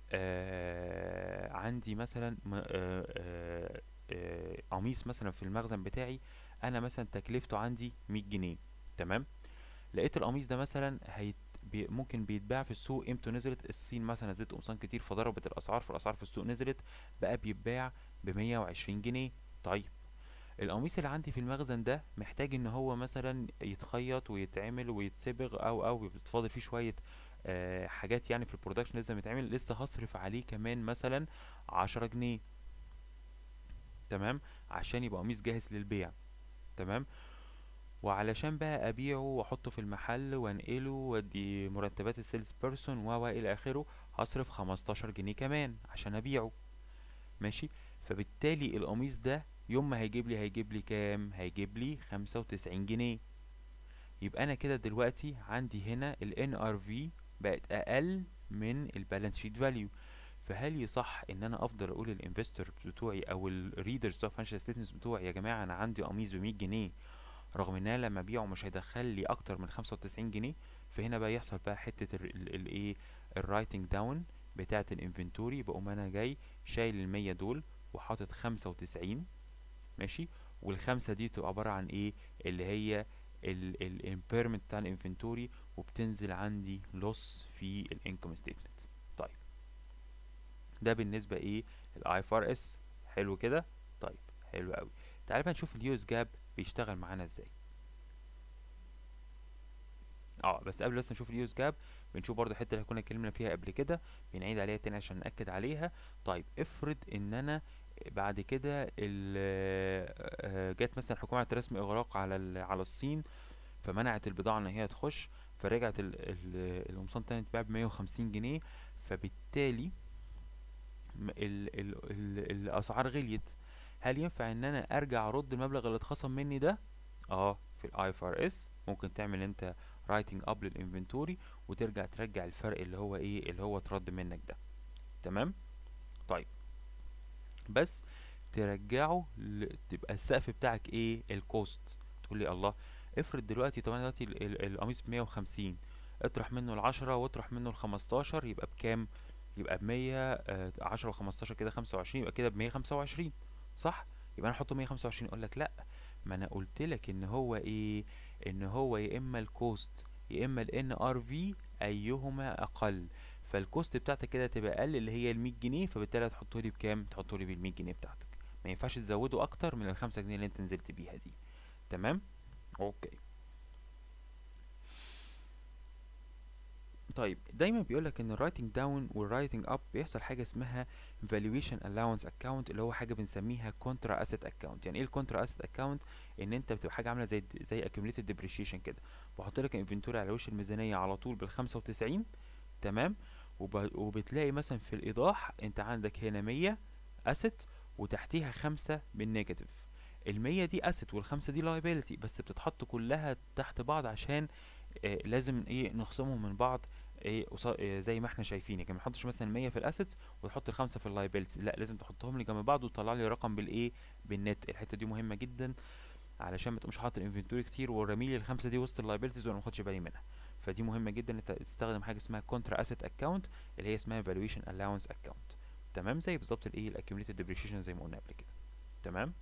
آه عندي مثلا م- آه آه آه قميص مثلا في المخزن بتاعي انا مثلا تكلفته عندي 100 جنيه تمام لقيت القميص ده مثلا هيت بي ممكن بيتباع في السوق قيمته نزلت الصين مثلا نزلت قمصان كتير فضربت الاسعار فالاسعار في السوق نزلت بقى بيتباع ب 120 جنيه طيب القميص اللي عندي في المخزن ده محتاج ان هو مثلا يتخيط ويتعمل ويتصبغ او او بيتفاضل فيه شويه آه حاجات يعني في البرودكشن لسه متعمل لسه هصرف عليه كمان مثلا عشرة جنيه تمام عشان يبقى قميص جاهز للبيع تمام وعلشان بقى ابيعه واحطه في المحل وانقله وادي مرتبات السيلز بيرسون و الى اخره هصرف 15 جنيه كمان عشان ابيعه ماشي فبالتالي القميص ده يوم ما هيجيب لي هيجيب لي كام هيجيب لي 95 جنيه يبقى انا كده دلوقتي عندي هنا ال NRV بقت اقل من البالانس شيت فاليو فهل يصح ان انا افضل اقول للانفستور بتوعي او الريدرز بتوع فاينانشال ستيتمنتس بتوعي يا جماعه انا عندي قميص ب 100 جنيه رغم ان انا لما ابيعه مش هيدخل لي اكتر من 95 جنيه فهنا بقى يحصل بقى حته الايه الرايتنج داون بتاعه الانفنتوري بقوم انا جاي شايل ال 100 دول وحاطط 95 ماشي والخمسة دي تبقى عبارة عن ايه اللي هي الامبيرمنت بتاع الانفنتوري وبتنزل عندي لوس في الانكم ستيتمنت طيب ده بالنسبة ايه للاي اف ار اس حلو كده طيب حلو قوي تعال بقى نشوف اليوز جاب بيشتغل معانا ازاي اه بس قبل بس نشوف اليوز جاب بنشوف برضو الحته اللي كنا اتكلمنا فيها قبل كده بنعيد عليها تاني عشان ناكد عليها طيب افرض ان انا بعد كده ال- آه، جت مثلا حكومه عملت رسم اغراق على ال- على الصين فمنعت البضاعه ان هي تخش فرجعت ال- ال- القمصان تاني تتباع ب 150 جنيه فبالتالي م- ال ال ال الاسعار غليت هل ينفع ان انا ارجع ارد المبلغ اللي اتخصم مني ده اه في الاي اف ار اس ممكن تعمل انت رايتنج اب للانفنتوري وترجع ترجع الفرق اللي هو ايه اللي هو اترد منك ده تمام طيب بس ترجعه ل... تبقى السقف بتاعك ايه الكوست تقول لي الله افرض دلوقتي طب انا دلوقتي ال- ال- القميص ب 150 اطرح منه العشرة واطرح منه الخمستاشر يبقى بكام يبقى بمية آه، عشرة وخمستاشر كده خمسة وعشرين يبقى كده بمية خمسة وعشرين صح يبقى انا احطه مية خمسة وعشرين اقول لك لا ما انا قلت لك ان هو ايه ان هو يا اما الكوست يا اما الان ار في ايهما اقل فالكوست بتاعتك كده تبقى اقل اللي هي ال 100 جنيه فبالتالي هتحطه لي بكام تحطه لي بال 100 جنيه بتاعتك ما ينفعش تزوده اكتر من الخمسة جنيه اللي انت نزلت بيها دي تمام اوكي طيب دايما بيقولك ان الرايتنج داون والرايتنج اب بيحصل حاجه اسمها valuation allowance account اللي هو حاجه بنسميها contra asset account يعني ايه الكونترا asset account ان انت بتبقى حاجه عامله زي زي accumulated depreciation كده بحط لك الانفنتوري على وش الميزانيه على طول بال 95 تمام وب... وبتلاقي مثلا في الايضاح انت عندك هنا 100 asset وتحتيها خمسة بالنيجاتيف المية دي asset والخمسة دي liability بس بتتحط كلها تحت بعض عشان آه لازم ايه نخصمهم من بعض ايه قصا- إيه زي ما احنا شايفين يعني ما نحطش مثلا 100 في الاسيتس وتحط الخمسه في اللايبيلتيز لا لازم تحطهم لي جنب بعض وتطلع لي رقم بالايه بالنت الحته دي مهمه جدا علشان ما تقومش حاطط الانفنتوري كتير ورامي لي الخمسه دي وسط اللايبيلتيز وانا ما خدش بالي منها فدي مهمه جدا انت تستخدم حاجه اسمها كونترا اسيت اكاونت اللي هي اسمها فالويشن الاونس اكاونت تمام زي بالظبط الايه الاكيوميليتد ديبريشيشن زي ما قلنا قبل كده تمام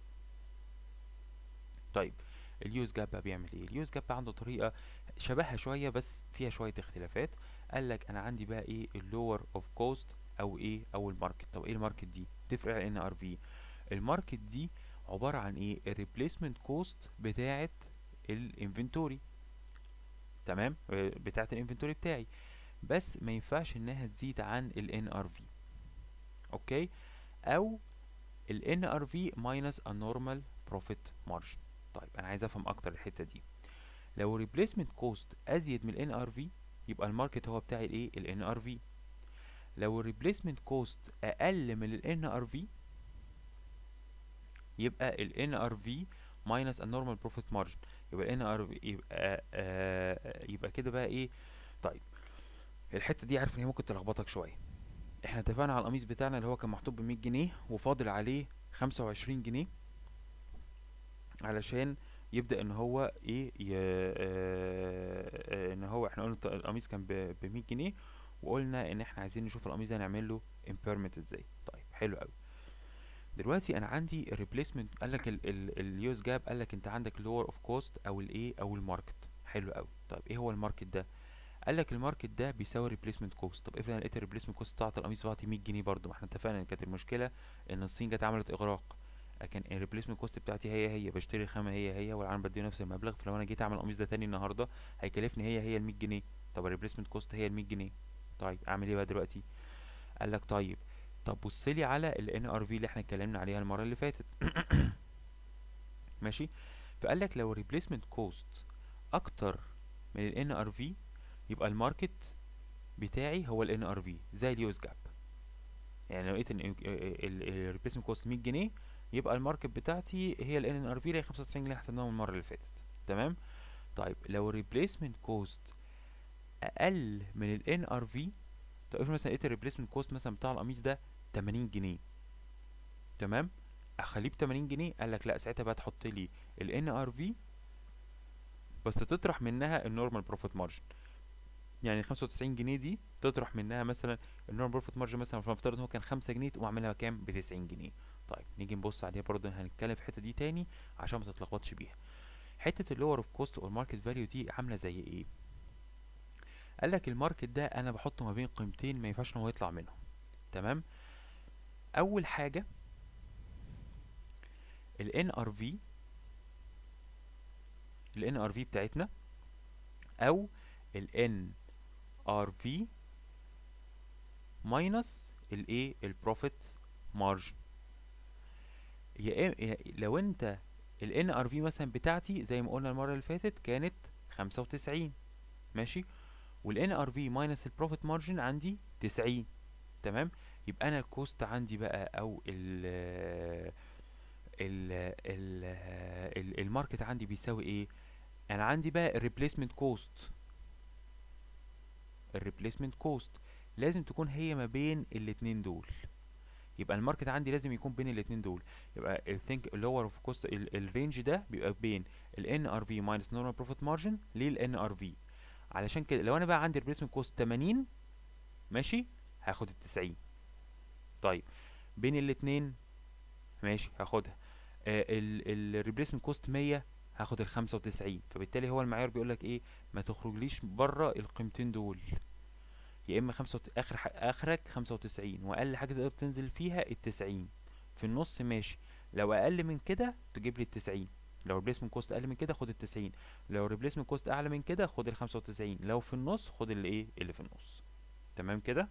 طيب اليوز جاب بقى بيعمل ايه اليوز جاب بقى عنده طريقه شبهها شويه بس فيها شويه اختلافات قال لك انا عندي بقى ايه اللور اوف كوست او ايه او الماركت طب ايه الماركت دي تفرق عن ان ار في الماركت دي عباره عن ايه الريبليسمنت كوست بتاعه الانفنتوري تمام آه، بتاعه الانفنتوري بتاعي بس ما ينفعش انها تزيد عن ال NRV اوكي او ال NRV minus a normal profit margin طيب انا عايز افهم اكتر الحته دي لو replacement cost ازيد من ال NRV يبقى الماركت هو بتاعي الايه ال NRV لو replacement cost اقل من ال NRV يبقى ال NRV minus a normal profit margin يبقى ال NRV يبقى آه يبقى كده بقى ايه طيب الحته دي عارف ان هي ممكن تلخبطك شويه احنا اتفقنا على القميص بتاعنا اللي هو كان محطوط ب 100 جنيه وفاضل عليه 25 جنيه علشان يبدأ ان هو ايه ي... آه... آه... ان هو احنا قلنا الط- القميص كان ب 100 جنيه وقلنا ان احنا عايزين نشوف القميص ده نعمل له impairment ازاي طيب حلو قوي دلوقتي انا عندي الريبليسمنت قال لك اليوز جاب قال لك انت عندك لور اوف كوست او الايه او الماركت حلو قوي طيب ايه هو الماركت ده قال لك الماركت ده بيساوي ريبليسمنت كوست طب افرض انا لقيت الريبليسمنت كوست بتاعت القميص بتاعتي 100 جنيه برضو ما احنا اتفقنا ان كانت المشكله ان الصين جت عملت اغراق لكن الريبليسمنت كوست بتاعتي هي هي بشتري الخامه هي هي والعالم بديه نفس المبلغ فلو انا جيت اعمل القميص ده تاني النهارده هيكلفني هي هي ال 100 جنيه طب الريبليسمنت كوست هي ال 100 جنيه طيب اعمل ايه بقى دلوقتي قال لك طيب طب بص لي على ال NRV اللي احنا اتكلمنا عليها المره اللي فاتت ماشي فقال لك لو الريبليسمنت كوست اكتر من ال NRV يبقى الماركت بتاعي هو ال NRV زي اليوز جاب يعني لو لقيت ان الريبليسمنت كوست 100 جنيه يبقى الماركت بتاعتي هي ال NRV اللي هي 95 جنيه حسبناهم المره اللي فاتت تمام طيب لو الريبليسمنت كوست اقل من ال NRV طب افرض مثلا لقيت الريبليسمنت كوست مثلا بتاع القميص ده 80 جنيه تمام اخليه ب 80 جنيه قال لك لا ساعتها بقى تحط لي ال NRV بس تطرح منها النورمال بروفيت مارجن يعني 95 جنيه دي تطرح منها مثلا النورمال بروفيت مارجن مثلا فنفترض ان هو كان 5 جنيه تقوم عاملها كام ب 90 جنيه طيب نيجي نبص عليها برضه هنتكلم في الحته دي تاني عشان ما تتلخبطش بيها حته اللور اوف كوست او الماركت فاليو دي عامله زي ايه قال لك الماركت ده انا بحطه ما بين قيمتين ما ينفعش ان هو يطلع منهم تمام اول حاجه ال NRV ال NRV بتاعتنا او ال NRV ماينس الايه البروفيت مارجن يا إما- يا- لو انت ال NRV مثلا بتاعتي زي ما قلنا المرة اللي فاتت كانت 95 ماشي وال NRV ماينس البروفيت مارجن عندي 90 تمام يبقى انا الكوست عندي بقى او ال ال ال ال- الماركت عندي بيساوي ايه انا عندي بقى الريبليسمنت كوست الريبليسمنت كوست لازم تكون هي ما بين الاتنين دول يبقى الماركت عندي لازم يكون بين الاتنين دول يبقى الثينك اللور اوف كوست الرينج ده بيبقى بين ال NRV minus normal profit margin لل NRV علشان كده لو انا بقى عندي replacement cost 80 ماشي هاخد ال 90 طيب بين الاتنين ماشي هاخدها ال replacement cost 100 هاخد ال 95 فبالتالي هو المعيار بيقول لك ايه ما تخرجليش بره القيمتين دول يا اما خمسة وت... اخر ح... اخرك خمسة وتسعين واقل حاجة تقدر تنزل فيها التسعين في النص ماشي لو اقل من كده تجيب لي التسعين لو الريبليسمنت كوست اقل من كده خد التسعين لو الريبليسمنت كوست اعلى من كده خد الخمسة وتسعين لو في النص خد اللي ايه اللي في النص تمام كده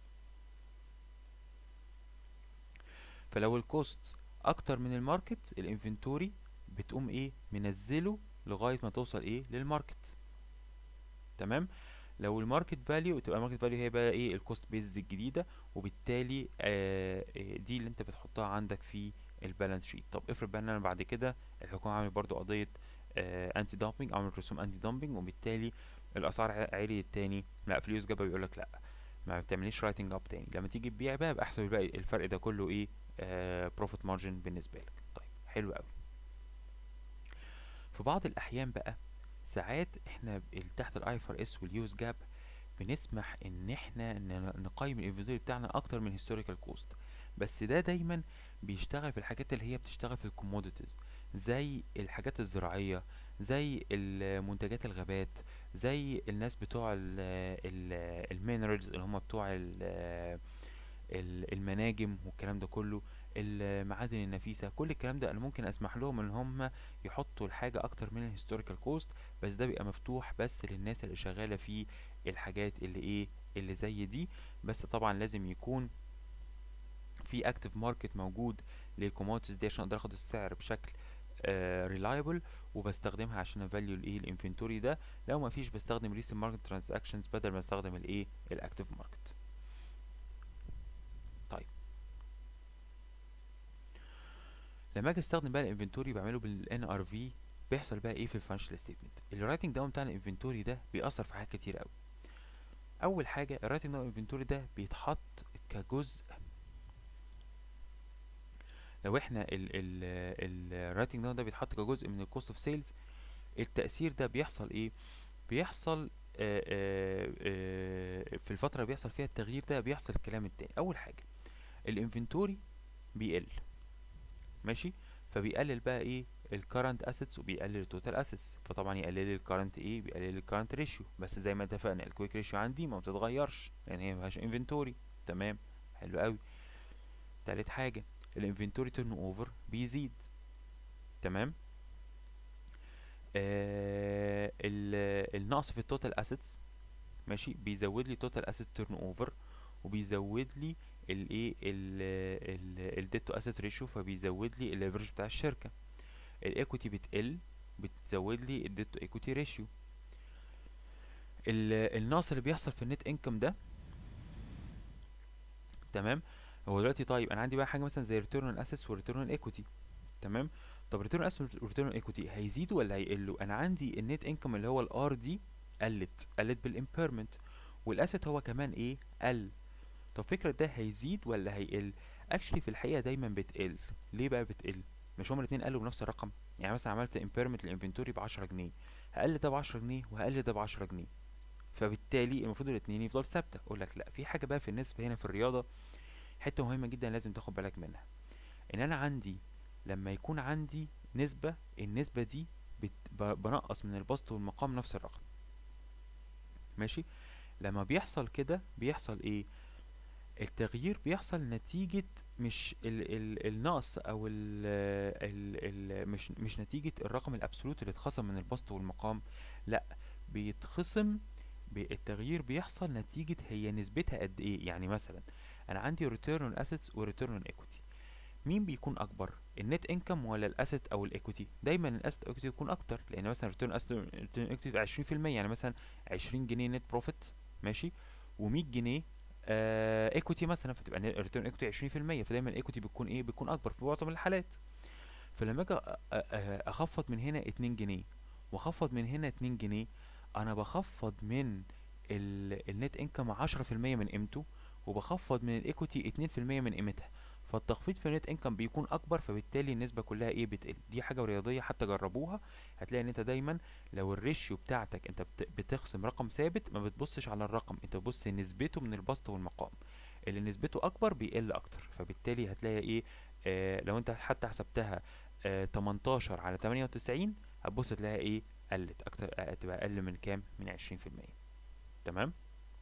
فلو الكوست اكتر من الماركت الانفنتوري بتقوم ايه منزله لغاية ما توصل ايه للماركت تمام لو الماركت فاليو تبقى الماركت فاليو هي بقى ايه الكوست بيز الجديده وبالتالي آه آه، دي اللي انت بتحطها عندك في البالانس شيت طب افرض بقى ان انا بعد كده الحكومه عملت برضو قضيه آه انتي دامبنج عملت رسوم انتي دامبنج وبالتالي الاسعار ع- عالية تاني لا فلوس جابها بيقول لك لا ما بتعمليش رايتنج اب تاني لما تيجي تبيع بقى يبقى احسب الباقي الفرق ده كله ايه بروفيت مارجن بالنسبه لك طيب حلو قوي في بعض الاحيان بقى ساعات احنا ب- تحت الاي ار اس واليوز جاب بنسمح ان احنا ن- نقيم الانفنتوري بتاعنا اكتر من هيستوريكال كوست بس ده دايما بيشتغل في الحاجات اللي هي بتشتغل في الكوموديتيز زي الحاجات الزراعية زي المنتجات الغابات زي الناس بتوع المينرالز اللي هم بتوع ال- ال- المناجم والكلام ده كله المعادن النفيسة كل الكلام ده انا ممكن اسمح لهم ان هم يحطوا الحاجة اكتر من الهيستوريكال كوست بس ده بيبقى مفتوح بس للناس اللي شغالة في الحاجات اللي ايه اللي زي دي بس طبعا لازم يكون في اكتف ماركت موجود للكوموديتيز دي عشان اقدر اخد السعر بشكل ريلايبل وبستخدمها عشان افاليو الايه الانفنتوري ده لو ما فيش بستخدم ريسن ماركت ترانزاكشنز بدل ما استخدم الايه الاكتف ماركت طيب لما اجي استخدم بقى الانفنتوري بعمله بالان ار في بيحصل بقى ايه في الفاينانشال ستيتمنت الرايتنج داون بتاع الانفنتوري ده بيأثر في حاجات كتير قوي اول حاجه الرايتنج داون الانفنتوري ده بيتحط كجزء لو احنا الرايتنج داون ده بيتحط كجزء من الكوست اوف سيلز التأثير ده بيحصل ايه بيحصل آه، آه، آه، في الفترة اللي بيحصل فيها التغيير ده بيحصل الكلام التاني اول حاجة الانفنتوري بيقل ماشي فبيقلل بقى ايه الكرنت اسيتس وبيقلل التوتال اسيتس فطبعا يقلل الكرنت ايه بيقلل الكرنت ريشيو بس زي ما اتفقنا الكويك ريشيو عندي ما بتتغيرش لان هي مفيهاش انفنتوري تمام حلو قوي تالت حاجة الانفنتوري تيرن اوفر بيزيد تمام آه ال- النقص في التوتال اسيتس ماشي بيزود لي توتال اسيت تيرن اوفر وبيزود لي الايه الديت تو اسيت ريشيو فبيزود لي الليفرج بتاع الشركه الايكويتي بتقل بتزود لي الديت تو ايكويتي ريشيو النقص اللي بيحصل في النت انكم ده تمام هو دلوقتي طيب انا عندي بقى حاجه مثلا زي ريتيرن اون اسيتس وريتيرن اون ايكويتي تمام طب ريتيرن اسيتس وريتيرن ايكويتي هيزيدوا ولا هيقلوا انا عندي النت انكم اللي هو الار دي قلت قلت بالامبيرمنت والاسيت هو كمان ايه قل طب فكرة ده هيزيد ولا هيقل اكشلي في الحقيقة دايما بتقل ليه بقى بتقل مش هما الاتنين قلوا بنفس الرقم يعني مثلا عملت امبيرمنت للانفنتوري بعشرة جنيه هقل ده بعشرة جنيه وهقل ده بعشرة جنيه فبالتالي المفروض الاتنين يفضل ثابتة اقول لك لا في حاجة بقى في النسبة هنا في الرياضة حتة مهمة جدا لازم تاخد بالك منها ان انا عندي لما يكون عندي نسبة النسبة دي بت... ب- بنقص من البسط والمقام نفس الرقم ماشي لما بيحصل كده بيحصل ايه التغيير بيحصل نتيجة مش ال ال النقص او ال ال ال مش مش نتيجة الرقم الابسولوت اللي اتخصم من البسط والمقام لا بيتخصم ب- التغيير بيحصل نتيجة هي نسبتها قد ايه يعني مثلا انا عندي return on assets و return on equity مين بيكون اكبر النت انكم ولا الاسيت او الايكوتي دايما الاسيت ايكوتي يكون اكتر لان مثلا ريتيرن اسيت ريتيرن ايكوتي 20% يعني مثلا 20 جنيه نت بروفيت ماشي و100 جنيه ايكوتي مثلا فتبقى ريتيرن ايكوتي 20% فدايما الايكوتي بتكون ايه بتكون اكبر في معظم الحالات فلما اجي أ- أ- أ- اخفض من هنا 2 جنيه واخفض من هنا 2 جنيه انا بخفض من ال- النت انكم 10% من قيمته وبخفض من الايكوتي 2% من قيمتها فالتخفيض في النت انكم بيكون اكبر فبالتالي النسبه كلها ايه بتقل دي حاجه رياضيه حتى جربوها هتلاقي ان انت دايما لو الريشيو بتاعتك انت بت- بتخصم رقم ثابت ما بتبصش على الرقم انت بتبص نسبته من البسط والمقام اللي نسبته اكبر بيقل اكتر فبالتالي هتلاقي ايه آه لو انت حتى حسبتها آه 18 على 98 هتبص تلاقيها ايه قلت اكتر آه، تبقى اقل من كام من 20% تمام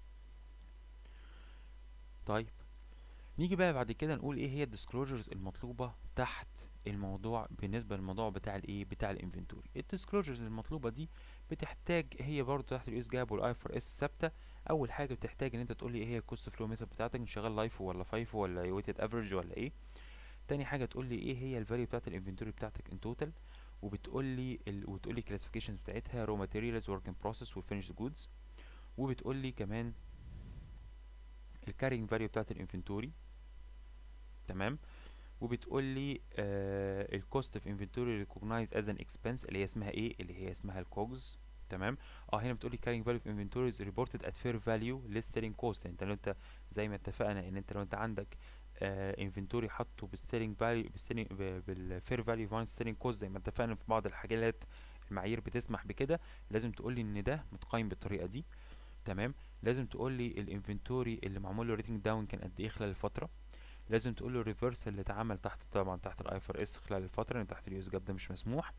طيب نيجي بقى بعد كده نقول ايه هي الديسكلوجرز المطلوبة تحت الموضوع بالنسبة للموضوع بتاع الايه بتاع الانفنتوري الديسكلوجرز المطلوبة دي بتحتاج هي برضو تحت الاس جاب والاي ار اس ثابتة اول حاجة بتحتاج ان انت تقول لي ايه هي الكوست فلو ميثود بتاعتك إن شغال لايفو ولا فايفو ولا ويتد افريج ولا ايه تاني حاجة تقول لي ايه هي الفاليو بتاعت الانفنتوري بتاعتك ان توتال وبتقول لي ال... وتقول لي كلاسيفيكيشنز بتاعتها رو ماتيريالز ورك ان بروسيس وفينيشد جودز وبتقول لي كمان الكارينج فاليو بتاعت الانفنتوري تمام وبتقول لي الكوست اوف انفنتوري ريكوجنايز از ان اكسبنس اللي هي اسمها ايه اللي هي اسمها الكوجز تمام اه هنا بتقول لي carrying value of inventories reported at fair value less selling cost انت لو انت زي ما اتفقنا ان انت لو انت عندك انفنتوري حاطه بالسيلينج فاليو بالسيلينج بالفير فاليو فاين سيلينج كوست زي ما اتفقنا في بعض الحاجات المعايير بتسمح بكده لازم تقول لي ان ده متقيم بالطريقه دي تمام لازم تقول لي الانفنتوري اللي معمول له ريتنج داون كان قد ايه خلال الفتره لازم تقول له الريفرسال اللي اتعمل تحت طبعا تحت الاي ار اس خلال الفتره لان تحت اليوز جاب ده مش مسموح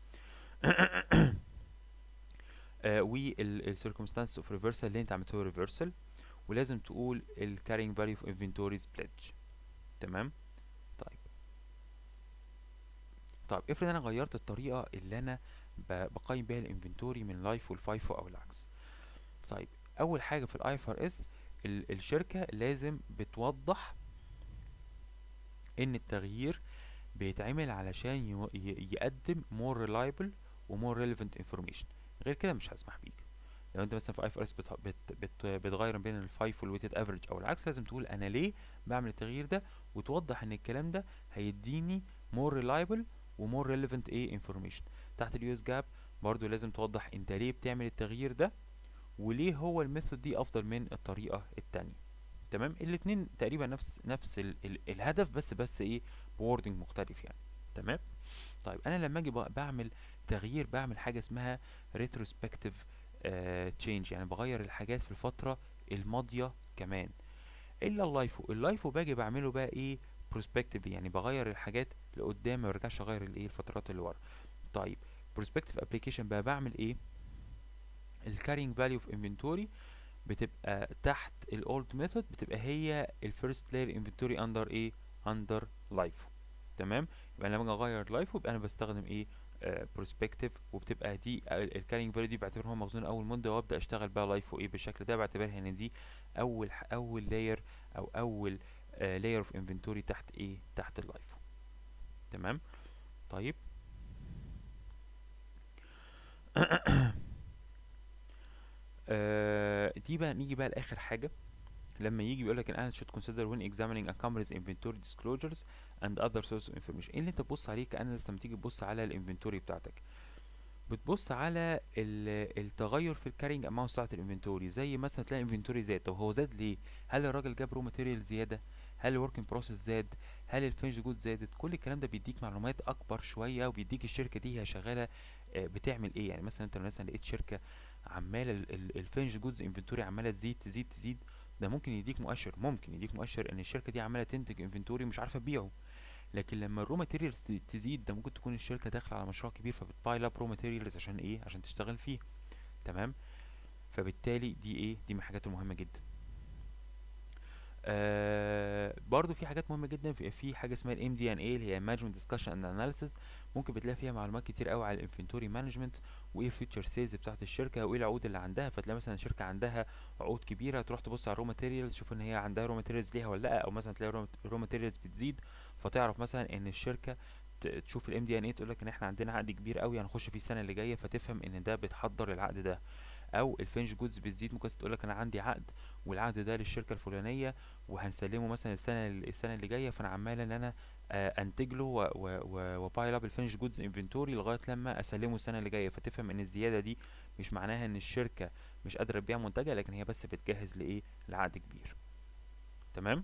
آه والسيركمستانس اوف ريفرسال اللي انت عملته ريفرسال ولازم تقول الكارينج فاليو اوف انفنتوريز بليدج تمام طيب طيب افرض انا غيرت الطريقه اللي انا ب- بقيم بيها الانفنتوري من لايف والفايفو او العكس طيب اول حاجه في الاي ار اس الشركه لازم بتوضح ان التغيير بيتعمل علشان يو- ي- يقدم more reliable و more relevant information غير كده مش هسمح بيك لو انت مثلا في اي اس بت بت بت بتغير بين الفايف والويتد افريج او العكس لازم تقول انا ليه بعمل التغيير ده وتوضح ان الكلام ده هيديني more reliable و more relevant ايه information تحت اليو اس جاب برضو لازم توضح انت ليه بتعمل التغيير ده وليه هو الميثود دي افضل من الطريقه التانية تمام الاتنين تقريبا نفس نفس ال ال الهدف بس بس ايه بوردنج مختلف يعني تمام طيب انا لما اجي بق- بعمل تغيير بعمل حاجه اسمها ريتروسبكتيف تشينج يعني بغير الحاجات في الفتره الماضيه كمان الا اللايفو اللايفو باجي بعمله بقى ايه بروسبكتيف يعني بغير الحاجات لقدام ما برجعش اغير الايه الفترات اللي ورا طيب بروسبكتيف ابلكيشن بقى بعمل ايه الكارينج فاليو اوف انفنتوري بتبقى تحت الاولد ميثود بتبقى هي الفيرست لاير انفنتوري اندر ايه اندر لايفو تمام يبقى لما اجي اغير لايفو يبقى انا بستخدم ايه بروسبكتيف وبتبقى دي الكارينج فاليو دي بعتبرها مخزون اول مده وابدا اشتغل بقى لايفو ايه بالشكل ده بعتبرها ان دي اول ح- اول لاير او اول لاير اوف انفنتوري تحت ايه تحت اللايفو تمام طيب آه دي بقى نيجي بقى لاخر حاجه لما يجي بيقول لك ان should consider when examining a company's inventory disclosures and other sources of information ايه اللي انت تبص عليه كاناليست لما تيجي تبص على الانفنتوري بتاعتك بتبص على ال- التغير في الكارينج اماونت بتاعت الانفنتوري زي مثلا تلاقي انفنتوري زاد طب هو زاد ليه هل الراجل جاب رو ماتيريال زياده هل الورك ان بروسيس زاد هل الفينش جود زادت كل الكلام ده بيديك معلومات اكبر شويه وبيديك الشركه دي هي شغاله آه، بتعمل ايه يعني مثلا انت لو مثلا لقيت شركه عماله الفينش جودز انفنتوري عماله تزيد تزيد تزيد ده ممكن يديك مؤشر ممكن يديك مؤشر ان الشركه دي عماله تنتج انفنتوري مش عارفه تبيعه لكن لما الرو ماتيريالز تزيد ده ممكن تكون الشركه داخله على مشروع كبير فبتبايل اب رو ماتيريالز عشان ايه عشان تشتغل فيه تمام فبالتالي دي ايه دي من الحاجات المهمه جدا آه برضو في حاجات مهمه جدا في, في حاجه اسمها الام دي ان اي اللي هي مانجمنت ديسكشن اند اناليسيس ممكن بتلاقي فيها معلومات كتير قوي على الانفنتوري مانجمنت وايه الفيوتشر سيلز بتاعت الشركه وايه العقود اللي عندها فتلاقي مثلا شركه عندها عقود كبيره تروح تبص على الرو ماتيريالز تشوف ان هي عندها رو ماتيريالز ليها ولا لا او مثلا تلاقي الرو ماتيريالز بتزيد فتعرف مثلا ان الشركه ت- تشوف الام دي ان اي تقول لك ان احنا عندنا عقد كبير قوي هنخش فيه السنه اللي جايه فتفهم ان ده بتحضر العقد ده او الفينش جودز بتزيد ممكن تقول لك انا عندي عقد والعقد ده للشركه الفلانيه وهنسلمه مثلا السنه السنه اللي جايه فانا عمال ان انا آه، انتج له وبايل اب الفينش جودز انفنتوري لغايه لما اسلمه السنه اللي جايه فتفهم ان الزياده دي مش معناها ان الشركه مش قادره تبيع منتجها لكن هي بس بتجهز لايه لعقد كبير تمام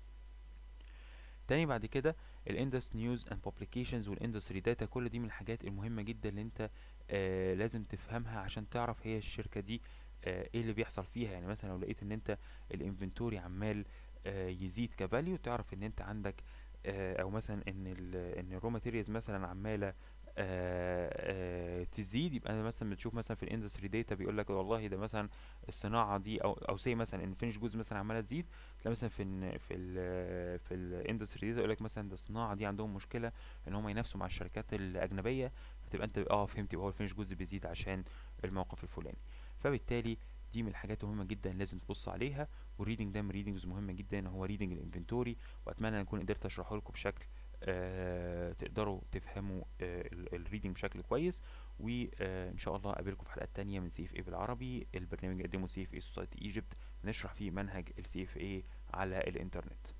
تاني بعد كده الاندس نيوز اند بوبليكيشنز والاندستري داتا كل دي من الحاجات المهمه جدا اللي انت آه لازم تفهمها عشان تعرف هي الشركه دي آه ايه اللي بيحصل فيها يعني مثلا لو لقيت ان انت الانفنتوري عمال آه يزيد كفاليو تعرف ان انت عندك آه او مثلا ان ال ان الرو ماتيريالز مثلا عماله آه آه تزيد يبقى مثلا بتشوف مثلا في الاندستري داتا بيقول لك والله ده مثلا الصناعه دي او او سي مثلا ان فينش جوز مثلا عماله تزيد تلاقي مثلا في ال في ال في الاندستري دي يقول لك مثلا ده الصناعه دي عندهم مشكله ان هم ينافسوا مع الشركات الاجنبيه فتبقى انت اه فهمت يبقى هو الفينش جزء بيزيد عشان الموقف الفلاني فبالتالي دي من الحاجات المهمه جدا لازم تبص عليها والريدنج ده من ريدنجز مهمه جدا هو ريدنج الانفنتوري واتمنى ان اكون قدرت اشرحه لكم بشكل آه تقدروا تفهموا آه الريدنج بشكل كويس وان شاء الله اقابلكم في حلقات تانية من سي اف اي بالعربي البرنامج اللي قدمه سي اف اي سوسايتي ايجيبت نشرح فيه منهج السي اف اي على الانترنت